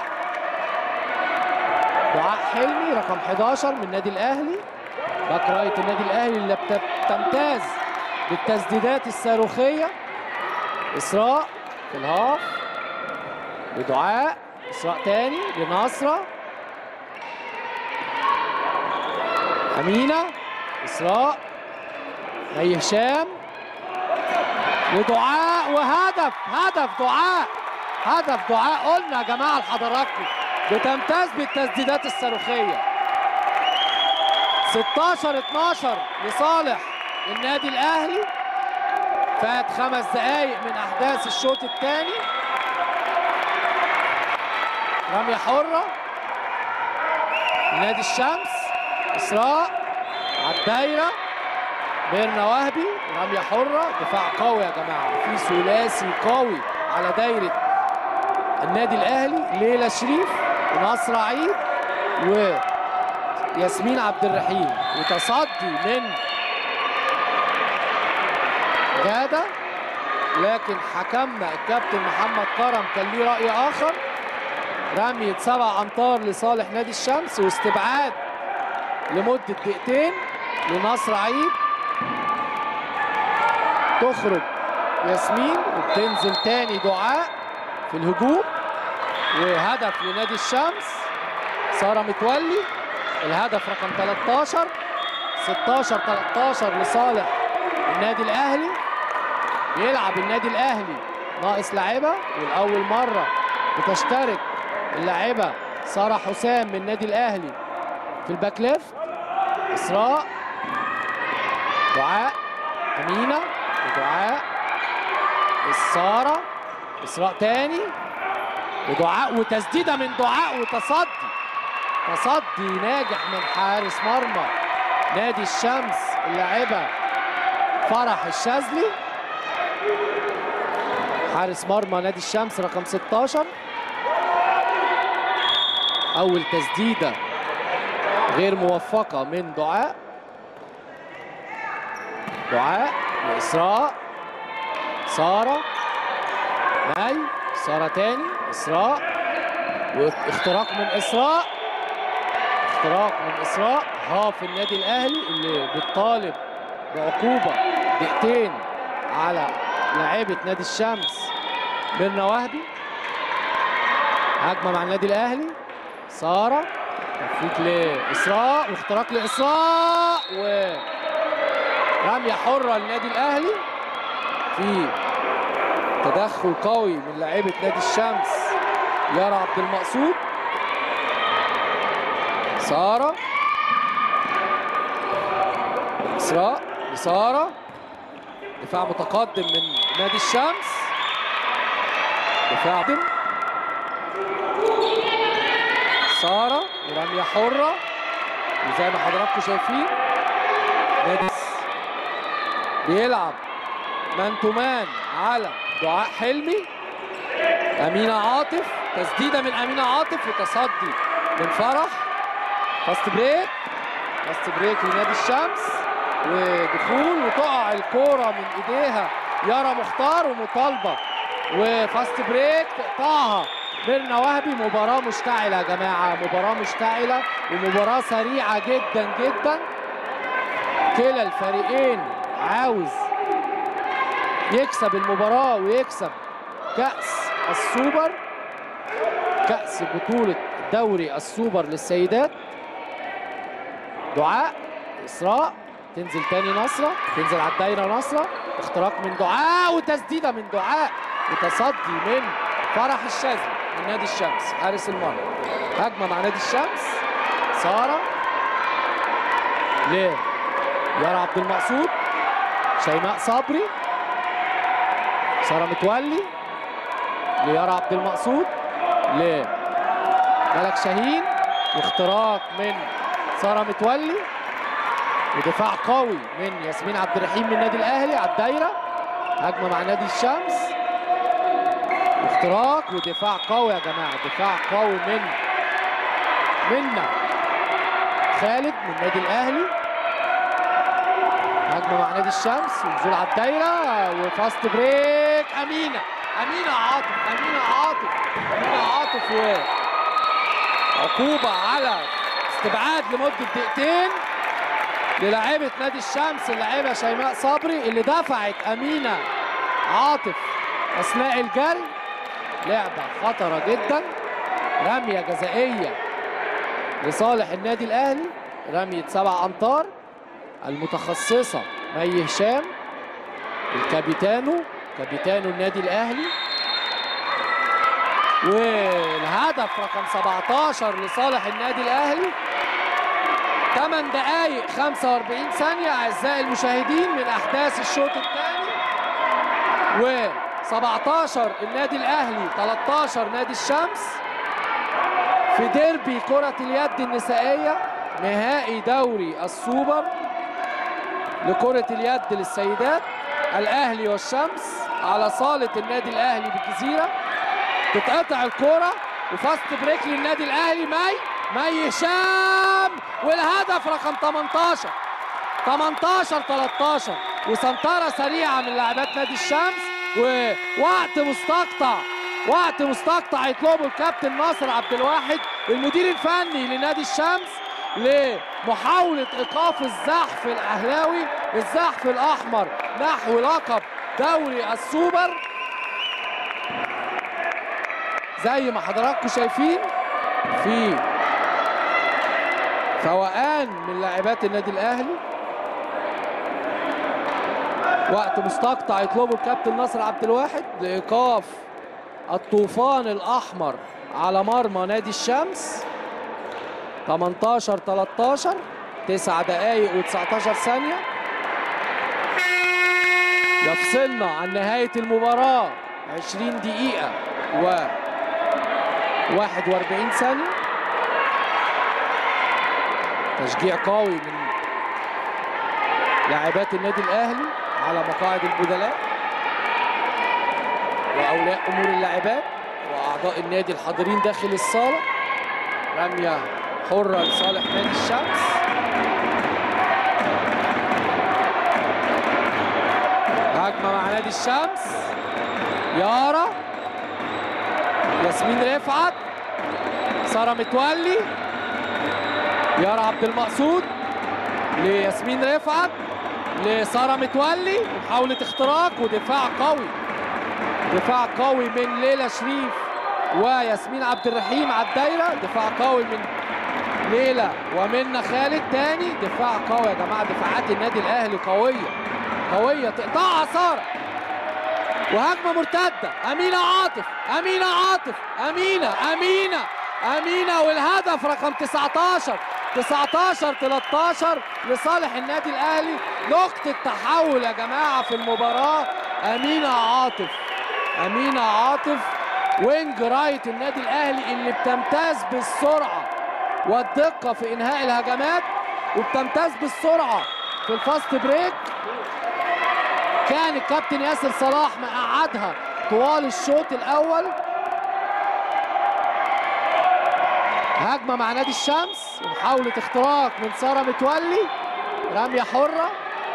دعاء حلمي رقم 11 من النادي الاهلي باك رايت النادي الاهلي اللي بتمتاز بالتسديدات الصاروخيه اسراء في الهاف لدعاء اسراء تاني لنصره امينه اسراء مي هشام ودعاء وهدف هدف دعاء هدف دعاء قلنا يا جماعه لحضراتكم بتمتاز بالتسديدات الصاروخيه 16 12 لصالح النادي الاهلي فات خمس دقايق من احداث الشوط الثاني رميه حره نادي الشمس اسراء على الدايره ميرنا وهبي رميه حره دفاع قوي يا جماعه في ثلاثي قوي على دايره النادي الاهلي ليلى شريف ونصر عيد وياسمين عبد الرحيم وتصدي من غاده لكن حكمنا الكابتن محمد كرم كان ليه راي اخر رمية سبع امتار لصالح نادي الشمس واستبعاد لمده دقيقتين لنصر عيد تخرج ياسمين وبتنزل تاني دعاء في الهجوم وهدف لنادي الشمس ساره متولي الهدف رقم 13 16 13 لصالح النادي الاهلي يلعب النادي الاهلي ناقص لاعيبه والاول مره بتشترك اللاعبه ساره حسام من النادي الاهلي في الباك ليفت اسراء دعاء امينه ودعاء السارة إسراء تاني ودعاء وتسديدة من دعاء وتصدي تصدي ناجح من حارس مرمى نادي الشمس اللاعبة فرح الشاذلي حارس مرمى نادي الشمس رقم 16 أول تسديدة غير موفقة من دعاء دعاء وإسراء سارة مي سارة تاني إسراء واختراق من إسراء اختراق من إسراء هاف النادي الأهلي اللي بيطالب بعقوبة دقيقتين على لاعبة نادي الشمس ميرنا وهبي هجمة مع النادي الأهلي سارة تفوت لإسراء واختراق لإسراء و رمية حرة للنادي الأهلي في تدخل قوي من لاعبة نادي الشمس يارا عبد المقصود سارة إسراء لسارة دفاع متقدم من نادي الشمس دفاع متقدم سارة ورمية حرة وزي ما حضراتكم شايفين نادي بيلعب مان تو مان على دعاء حلمي أمينة عاطف تسديدة من أمينة عاطف وتصدي من فرح فاست بريك فاست بريك لنادي الشمس ودخول وتقع الكورة من إيديها يارا مختار ومطالبة وفاست بريك تقطعها ميرنا وهبي مباراة مشتعلة يا جماعة مباراة مشتعلة ومباراة سريعة جدا جدا كلا الفريقين عاوز يكسب المباراة ويكسب كأس السوبر كأس بطولة دوري السوبر للسيدات دعاء إسراء تنزل تاني نصرة تنزل على الدايرة نصرة اختراق من دعاء وتسديدة من دعاء وتصدي من فرح الشاذلي من نادي الشمس حارس المرمى هجمة مع نادي الشمس سارة ل يارا عبد المقصود شيماء صبري سارة متولي ليارا عبد المقصود لملك شاهين واختراق من سارة متولي ودفاع قوي من ياسمين عبد الرحيم من النادي الاهلي على الدايره هجمه مع نادي الشمس اختراق ودفاع قوي يا جماعه دفاع قوي من منا خالد من النادي الاهلي هجمه مع نادي الشمس ونزول على الدايره وفاست بريك امينه امينه عاطف امينه عاطف امينه عاطف و عقوبه على استبعاد لمده دقيقتين للاعيبه نادي الشمس اللاعبه شيماء صبري اللي دفعت امينه عاطف اثناء الجري لعبه خطره جدا رميه جزائيه لصالح النادي الاهلي رميه سبع امتار المتخصصه مي هشام الكابيتانو كابيتانو النادي الاهلي والهدف رقم 17 لصالح النادي الاهلي 8 دقائق 45 ثانية أعزائي المشاهدين من أحداث الشوط الثاني و 17 النادي الأهلي 13 نادي الشمس في ديربي كرة اليد النسائية نهائي دوري السوبر لكرة اليد للسيدات الأهلي والشمس على صالة النادي الأهلي بالجزيرة تتقطع الكرة وفاست بريك للنادي الأهلي مي مي هشام والهدف رقم 18 18 13 وسنطرة سريعة من لاعبات نادي الشمس ووقت مستقطع وقت مستقطع يطلبه الكابتن ناصر عبد الواحد المدير الفني لنادي الشمس لمحاولة إيقاف الزحف الأهلاوي الزحف الأحمر نحو لقب دوري السوبر زي ما حضراتكم شايفين في فوقان من لاعبات النادي الاهلي وقت مستقطع يطلبه الكابتن ناصر عبد الواحد لايقاف الطوفان الاحمر على مرمى نادي الشمس 18 13 9 دقائق و19 ثانيه يفصلنا عن نهاية المباراة 20 دقيقة و 41 ثانية تشجيع قوي من لاعبات النادي الأهلي على مقاعد البدلاء وأولياء أمور اللاعبات وأعضاء النادي الحاضرين داخل الصالة رمية حرة لصالح نادي الشمس هجمة مع نادي الشمس يارا ياسمين رفعت سارة متولي يارا عبد المقصود لياسمين رفعت لسارة متولي محاولة اختراق ودفاع قوي دفاع قوي من ليلى شريف وياسمين عبد الرحيم على الدايرة دفاع قوي من ليلى ومنى خالد تاني دفاع قوي يا جماعة دفاعات النادي الأهلي قوية قوية تقطعها سارة وهجمة مرتدة أمينة عاطف أمينة عاطف أمينة أمينة أمينة والهدف رقم 19 19 13 لصالح النادي الأهلي نقطة تحول يا جماعة في المباراة أمينة عاطف أمينة عاطف وينج رايت النادي الأهلي اللي بتمتاز بالسرعة والدقة في إنهاء الهجمات وبتمتاز بالسرعة في الفاست بريك كان الكابتن ياسر صلاح مقعدها طوال الشوط الاول هجمه مع نادي الشمس ومحاوله اختراق من ساره متولي رميه حره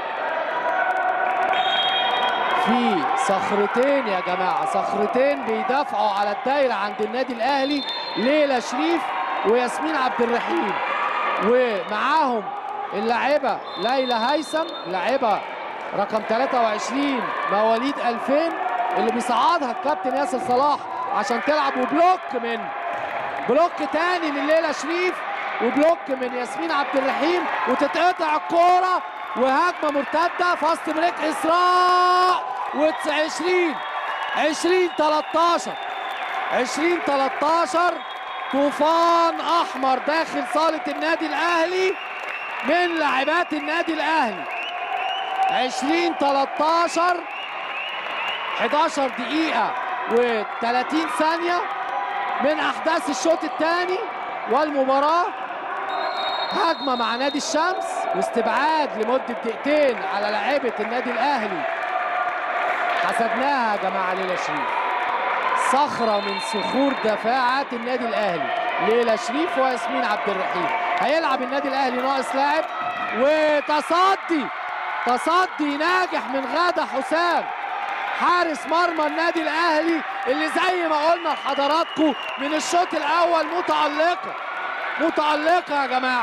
في صخرتين يا جماعه صخرتين بيدافعوا على الدايره عند النادي الاهلي ليلى شريف وياسمين عبد الرحيم ومعاهم اللاعبه ليلى هيثم لاعبه رقم 23 مواليد 2000 اللي بيصعدها الكابتن ياسر صلاح عشان تلعب وبلوك من بلوك تاني لليلى شريف وبلوك من ياسمين عبد الرحيم وتتقطع الكوره وهجمه مرتده فاست بريك اسراء و20 20 13 20 13 طوفان احمر داخل صاله النادي الاهلي من لاعبات النادي الاهلي 20 13 11 دقيقة و30 ثانية من أحداث الشوط الثاني والمباراة هجمة مع نادي الشمس واستبعاد لمدة دقيقتين على لاعبة النادي الأهلي حسبناها يا جماعة ليلى شريف صخرة من صخور دفاعات النادي الأهلي ليلى شريف وياسمين عبد الرحيم هيلعب النادي الأهلي ناقص لاعب وتصدي تصدي ناجح من غادة حسام حارس مرمى النادي الاهلي اللي زي ما قلنا لحضراتكم من الشوط الاول متالقه متالقه يا جماعه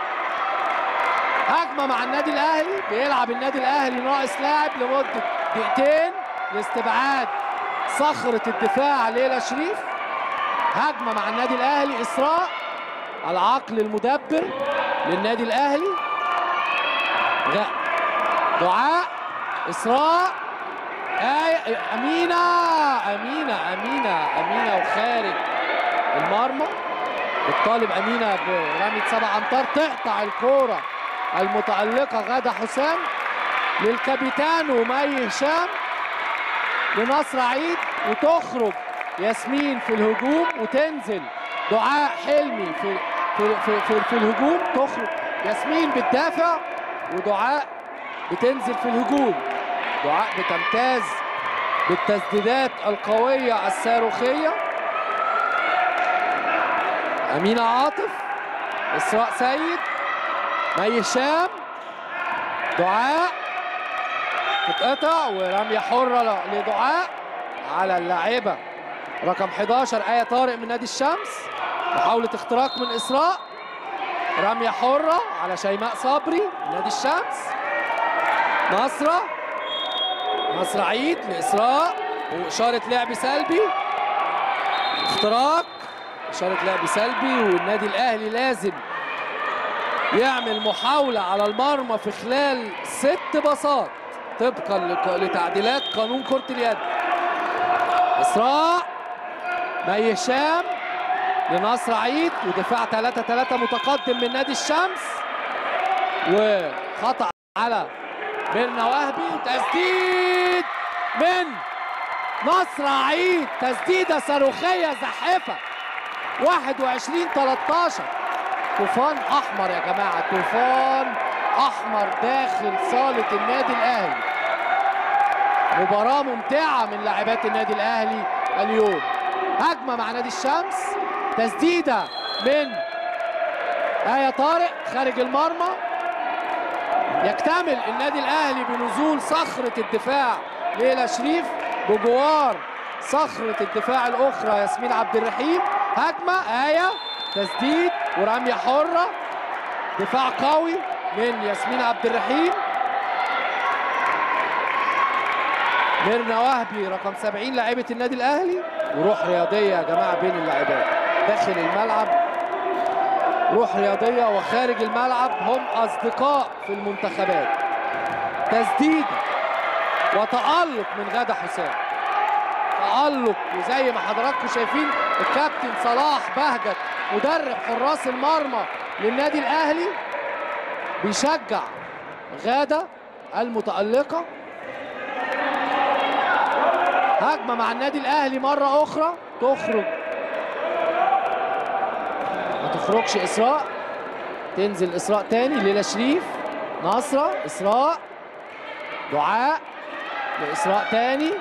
هجمه مع النادي الاهلي بيلعب النادي الاهلي ناقص لاعب لمده دقيقتين لاستبعاد صخره الدفاع ليلى شريف هجمه مع النادي الاهلي اسراء العقل المدبر للنادي الاهلي دعاء اسراء آية أمينة أمينة أمينة أمينة وخارج المرمى الطالب أمينة برمية سبع أمتار تقطع الكورة المتألقة غادة حسام للكابيتان ومي هشام لنصر عيد وتخرج ياسمين في الهجوم وتنزل دعاء حلمي في في في, في, في الهجوم تخرج ياسمين بتدافع ودعاء بتنزل في الهجوم دعاء بتمتاز بالتسديدات القوية الصاروخية أمينة عاطف إسراء سيد مي هشام دعاء تتقطع ورمية حرة لدعاء على اللاعبة رقم 11 آية طارق من نادي الشمس محاولة اختراق من إسراء رمية حرة على شيماء صبري نادي الشمس نصرة نصر عيد لإسراء وإشارة لعب سلبي اختراق إشارة لعب سلبي والنادي الأهلي لازم يعمل محاولة على المرمى في خلال ست باصات طبقا لتعديلات قانون كرة اليد إسراء مي هشام لنصر عيد ودفاع 3 3 متقدم من نادي الشمس وخطأ على ميرنا وهبي تسديد من نصر عيد تسديده صاروخيه زحفه 21 13 طوفان احمر يا جماعه طوفان احمر داخل صاله النادي الاهلي مباراه ممتعه من لاعبات النادي الاهلي اليوم هجمه مع نادي الشمس تسديده من آية طارق خارج المرمى يكتمل النادي الاهلي بنزول صخره الدفاع ليلى شريف بجوار صخره الدفاع الاخرى ياسمين عبد الرحيم هجمه آية تسديد ورميه حره دفاع قوي من ياسمين عبد الرحيم ميرنا وهبي رقم 70 لاعبة النادي الأهلي وروح رياضية يا جماعة بين اللاعبات داخل الملعب روح رياضية وخارج الملعب هم أصدقاء في المنتخبات تسديدة وتألق من غادة حسام تألق وزي ما حضراتكم شايفين الكابتن صلاح بهجت مدرب حراس المرمى للنادي الأهلي بيشجع غادة المتألقة هجمة مع النادي الأهلي مرة أخرى تخرج ما تخرجش إسراء تنزل إسراء تاني ليلى شريف نصرة إسراء دعاء لإسراء تاني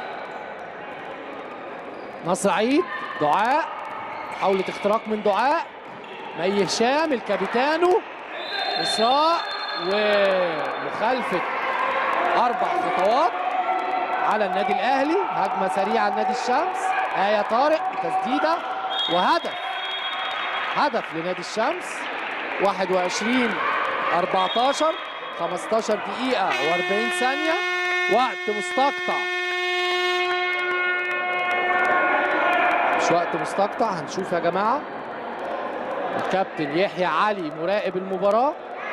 نصر عيد دعاء محاولة اختراق من دعاء مي هشام الكابيتانو إسراء ومخالفة أربع خطوات على النادي الأهلي هجمة سريعة لنادي الشمس آية طارق تسديدة وهدف هدف لنادي الشمس 21 14 15 دقيقة و40 ثانية وقت مستقطع مش وقت مستقطع هنشوف يا جماعة الكابتن يحيى علي مراقب المباراة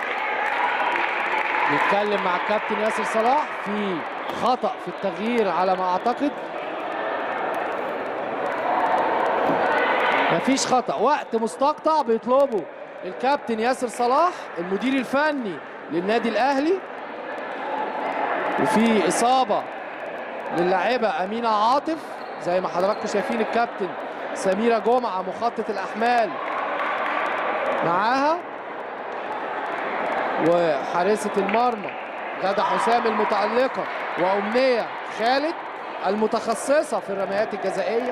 بيتكلم مع الكابتن ياسر صلاح في خطأ في التغيير على ما أعتقد مفيش خطأ وقت مستقطع بيطلبه الكابتن ياسر صلاح المدير الفني للنادي الأهلي وفي إصابة للاعبة أمينة عاطف زي ما حضراتكم شايفين الكابتن سميرة جمعة مخطط الأحمال معاها وحارسة المرمى غادة حسام المتألقة وأمنية خالد المتخصصة في الرميات الجزائية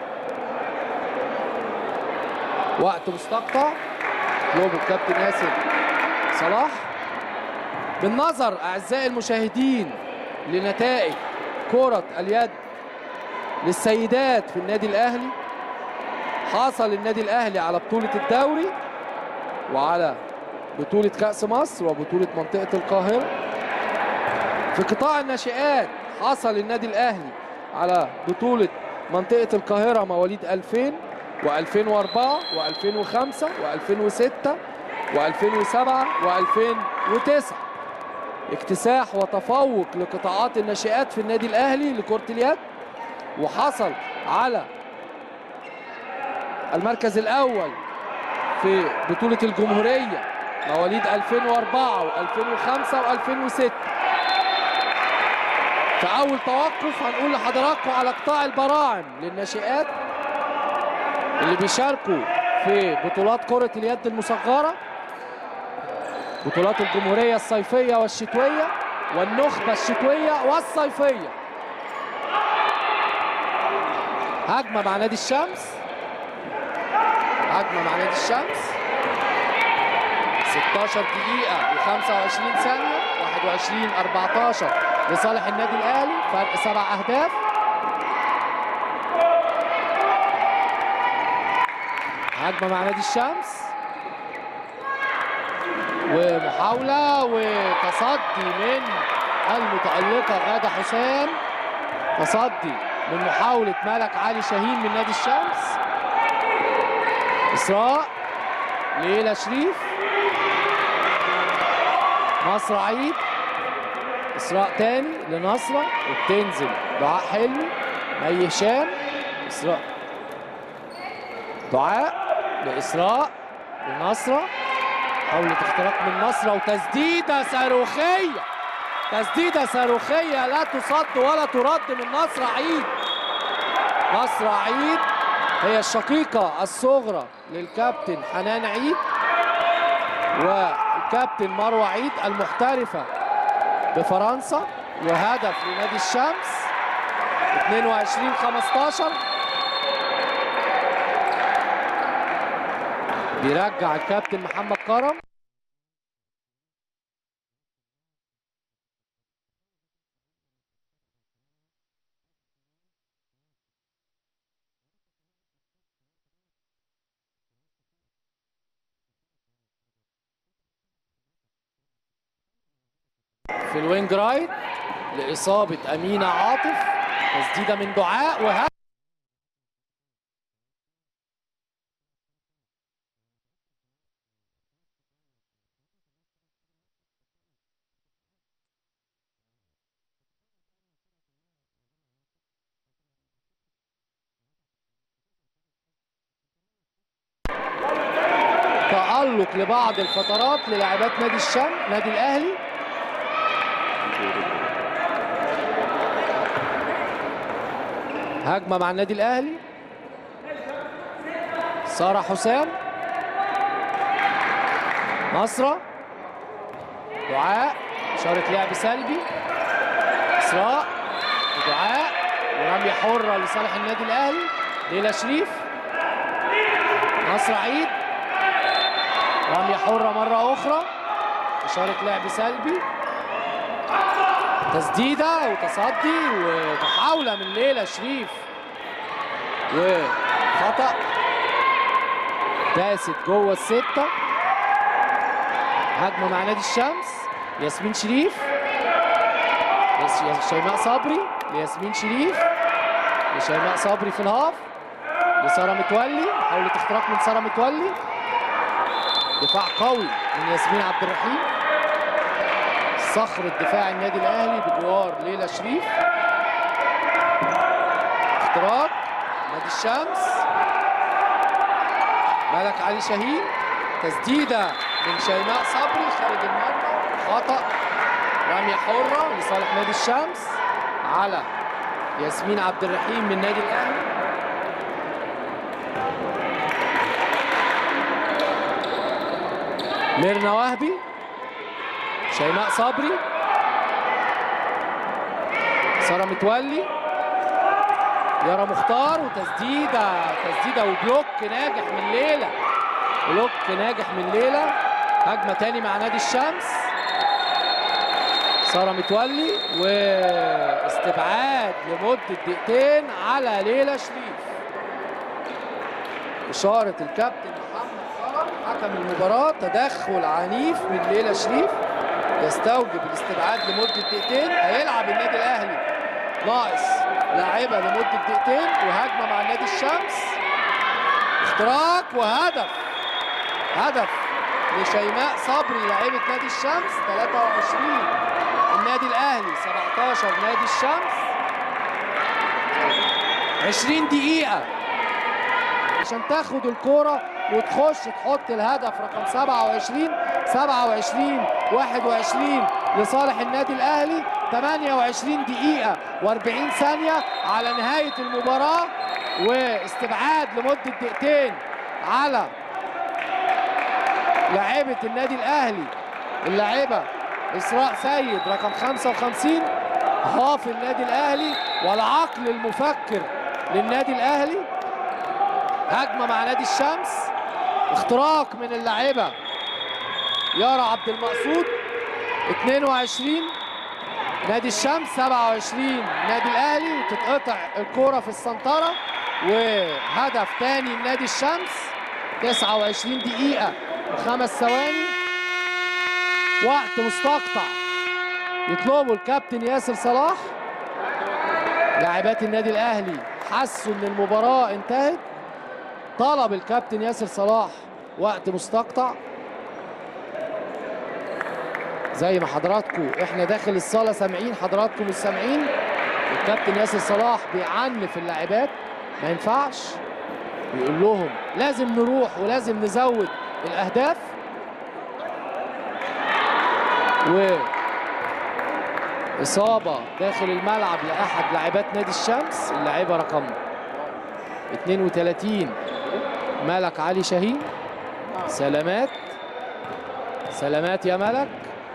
وقت مستقطع يوم الكابتن ياسر صلاح بالنظر أعزائي المشاهدين لنتائج كرة اليد للسيدات في النادي الأهلي حصل النادي الأهلي على بطولة الدوري وعلى بطولة كأس مصر وبطولة منطقة القاهرة في قطاع الناشئات حصل النادي الأهلي على بطولة منطقة القاهرة مواليد 2000 و2004 و2005 و2006 و2007 و2009 اكتساح وتفوق لقطاعات الناشئات في النادي الأهلي لكرة اليد وحصل على المركز الأول في بطولة الجمهورية مواليد 2004 و2005 و2006 في أول توقف هنقول لحضراتكم على قطاع البراعم للناشئات اللي بيشاركوا في بطولات كرة اليد المصغرة بطولات الجمهورية الصيفية والشتوية والنخبة الشتوية والصيفية هجمة مع نادي الشمس هجمة مع نادي الشمس 16 دقيقة و25 ثانية 21 14 لصالح النادي الأهلي فرق سبع أهداف هجمة مع نادي الشمس ومحاولة وتصدي من المتألقة غادة حسام تصدي من محاولة ملك علي شاهين من نادي الشمس إسراء ليلى شريف نصر عيد إسراء تاني لنصرة وبتنزل دعاء حلمي مي هشام إسراء دعاء لإسراء لنصرة محاولة اختراق من نصرة وتسديدة صاروخية تسديده صاروخيه لا تصد ولا ترد من نصر عيد نصر عيد هي الشقيقه الصغرى للكابتن حنان عيد والكابتن مروه عيد المحترفه بفرنسا وهدف لنادي الشمس 22 15 بيرجع الكابتن محمد كرم في الوينج رايت لإصابة أمينة عاطف تسديدة من دعاء وهدف تألق لبعض الفترات للاعبات نادي الشام نادي الأهلي هجمة مع النادي الأهلي سارة حسام نصرة دعاء إشارة لعب سلبي إسراء دعاء ورمية حرة لصالح النادي الأهلي ليلى شريف نصر عيد رمية حرة مرة أخرى إشارة لعب سلبي تسديدة وتصدي ومحاولة من ليلى شريف وخطأ داست جوه الستة هجمة مع نادي الشمس ياسمين شريف يس- يس- شيماء صبري لياسمين شريف لشيماء صبري في الهاف لسارة متولي محاولة اختراق من سارة متولي دفاع قوي من ياسمين عبد الرحيم صخرة دفاع النادي الأهلي بجوار ليلى شريف اختراق نادي الشمس ملك علي شاهين تسديدة من شيماء صبري خارج المرمى خطأ رمية حرة لصالح نادي الشمس على ياسمين عبد الرحيم من نادي الأهلي ميرنا وهبي شيماء صبري سارة متولي يارا مختار وتسديدة تسديدة وبلوك ناجح من ليلى بلوك ناجح من ليلى هجمة تاني مع نادي الشمس سارة متولي واستبعاد لمدة دقيقتين على ليلى شريف إشارة الكابتن محمد كرم حكم المباراة تدخل عنيف من ليلى شريف يستوجب الاستبعاد لمدة دقيقتين هيلعب النادي الأهلي ناقص لاعبة لمدة دقيقتين وهجمة مع النادي الشمس اختراق وهدف هدف لشيماء صبري لاعبة نادي الشمس 23 النادي الأهلي 17 نادي الشمس 20 دقيقة عشان تاخد الكرة وتخش تحط الهدف رقم 27 27 21 لصالح النادي الاهلي 28 دقيقة و40 ثانية على نهاية المباراة واستبعاد لمدة دقيقتين على لاعبة النادي الاهلي اللاعبة اسراء سيد رقم 55 هاف النادي الاهلي والعقل المفكر للنادي الاهلي هجمه مع نادي الشمس اختراق من اللاعبه يارا عبد المقصود 22 نادي الشمس 27 نادي الاهلي وتتقطع الكوره في السنتره وهدف تاني لنادي الشمس 29 دقيقه وخمس ثواني وقت مستقطع يطلبوا الكابتن ياسر صلاح لاعبات النادي الاهلي حسوا ان المباراه انتهت طلب الكابتن ياسر صلاح وقت مستقطع زي ما حضراتكم احنا داخل الصاله سامعين حضراتكم مش سامعين الكابتن ياسر صلاح بيعنف اللاعبات ما ينفعش بيقول لهم لازم نروح ولازم نزود الاهداف و إصابة داخل الملعب لأحد لاعبات نادي الشمس اللاعبة رقم 32 ملك علي شاهين سلامات سلامات يا ملك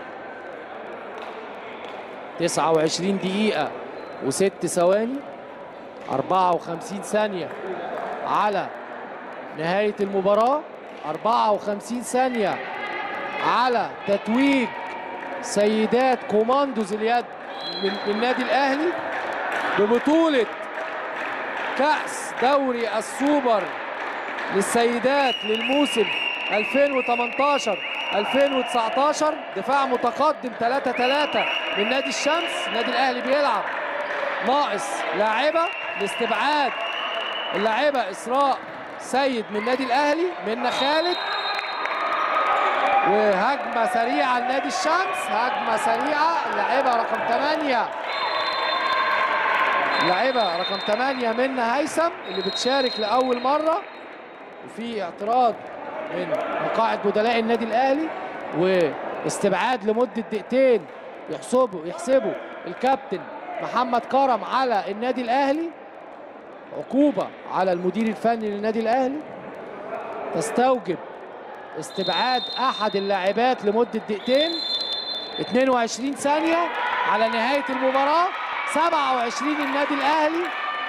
29 دقيقة وست ثواني 54 ثانية على نهاية المباراة 54 ثانية على تتويج سيدات كوماندوز اليد من من النادي الأهلي ببطولة كأس دوري السوبر للسيدات للموسم 2018 2019 دفاع متقدم 3 3 من نادي الشمس النادي الاهلي بيلعب ناقص لاعبه لاستبعاد اللاعبه اسراء سيد من النادي الاهلي منى خالد وهجمه سريعه لنادي الشمس هجمه سريعه اللاعبه رقم 8 اللاعبه رقم 8 منى هيثم اللي بتشارك لاول مره وفي اعتراض من مقاعد بدلاء النادي الاهلي واستبعاد لمده دقيقتين يحسبوا يحسبوا الكابتن محمد كرم على النادي الاهلي عقوبه على المدير الفني للنادي الاهلي تستوجب استبعاد احد اللاعبات لمده دقيقتين 22 ثانيه على نهايه المباراه 27 النادي الاهلي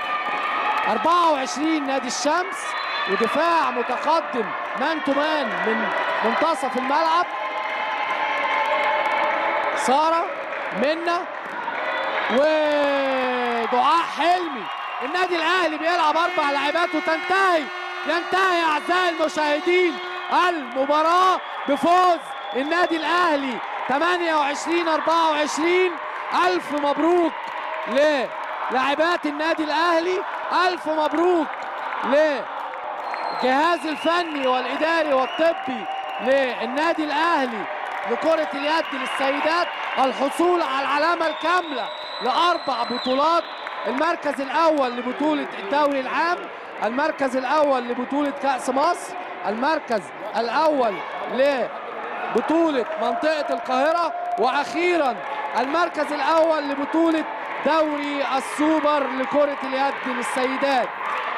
24 نادي الشمس ودفاع متقدم مان تو مان من منتصف الملعب ساره منا ودعاء حلمي النادي الاهلي بيلعب اربع لاعبات وتنتهي ينتهي اعزائي المشاهدين المباراه بفوز النادي الاهلي 28 24 الف مبروك للاعبات النادي الاهلي الف مبروك للجهاز الفني والاداري والطبي للنادي الاهلي لكرة اليد للسيدات الحصول على العلامة الكاملة لأربع بطولات المركز الأول لبطولة الدوري العام المركز الأول لبطولة كأس مصر المركز الأول لبطولة منطقة القاهرة وأخيرا المركز الأول لبطولة دوري السوبر لكرة اليد للسيدات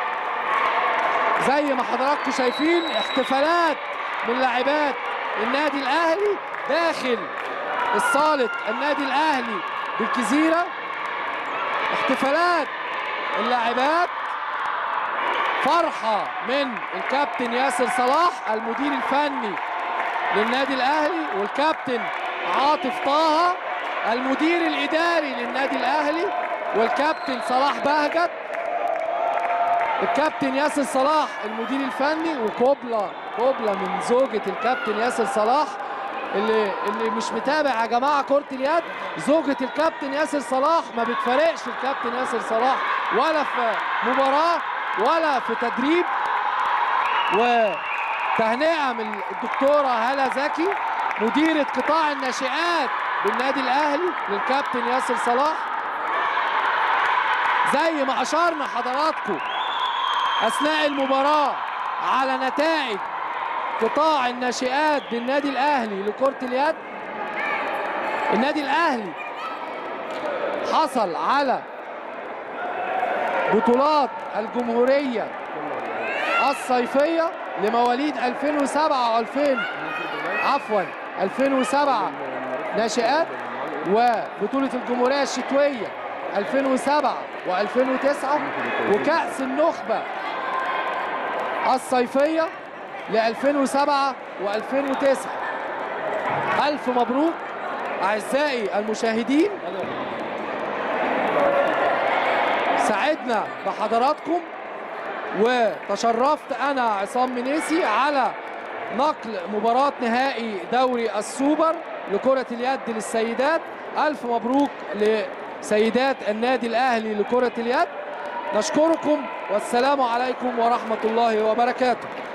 زي ما حضراتكم شايفين احتفالات من لاعبات النادي الاهلي داخل الصالة النادي الاهلي بالجزيرة احتفالات اللاعبات فرحة من الكابتن ياسر صلاح المدير الفني للنادي الاهلي والكابتن عاطف طه المدير الاداري للنادي الاهلي والكابتن صلاح بهجت الكابتن ياسر صلاح المدير الفني وكوبلا كوبلا من زوجة الكابتن ياسر صلاح اللي اللي مش متابع يا جماعه كرة اليد زوجة الكابتن ياسر صلاح ما بتفارقش الكابتن ياسر صلاح ولا في مباراة ولا في تدريب وتهنئة من الدكتورة هالة زكي مديرة قطاع الناشئات بالنادي الأهلي للكابتن ياسر صلاح زي ما أشرنا حضراتكم أثناء المباراة على نتائج قطاع الناشئات بالنادي الاهلي لكرة اليد النادي الاهلي حصل على بطولات الجمهورية الصيفية لمواليد 2007 و2000 عفوا 2007 ناشئات وبطولة الجمهورية الشتوية 2007 و2009 وكأس النخبة الصيفية ل 2007 و2009 ألف مبروك أعزائي المشاهدين سعدنا بحضراتكم وتشرفت أنا عصام منيسي على نقل مباراة نهائي دوري السوبر لكرة اليد للسيدات ألف مبروك لسيدات النادي الأهلي لكرة اليد نشكركم والسلام عليكم ورحمة الله وبركاته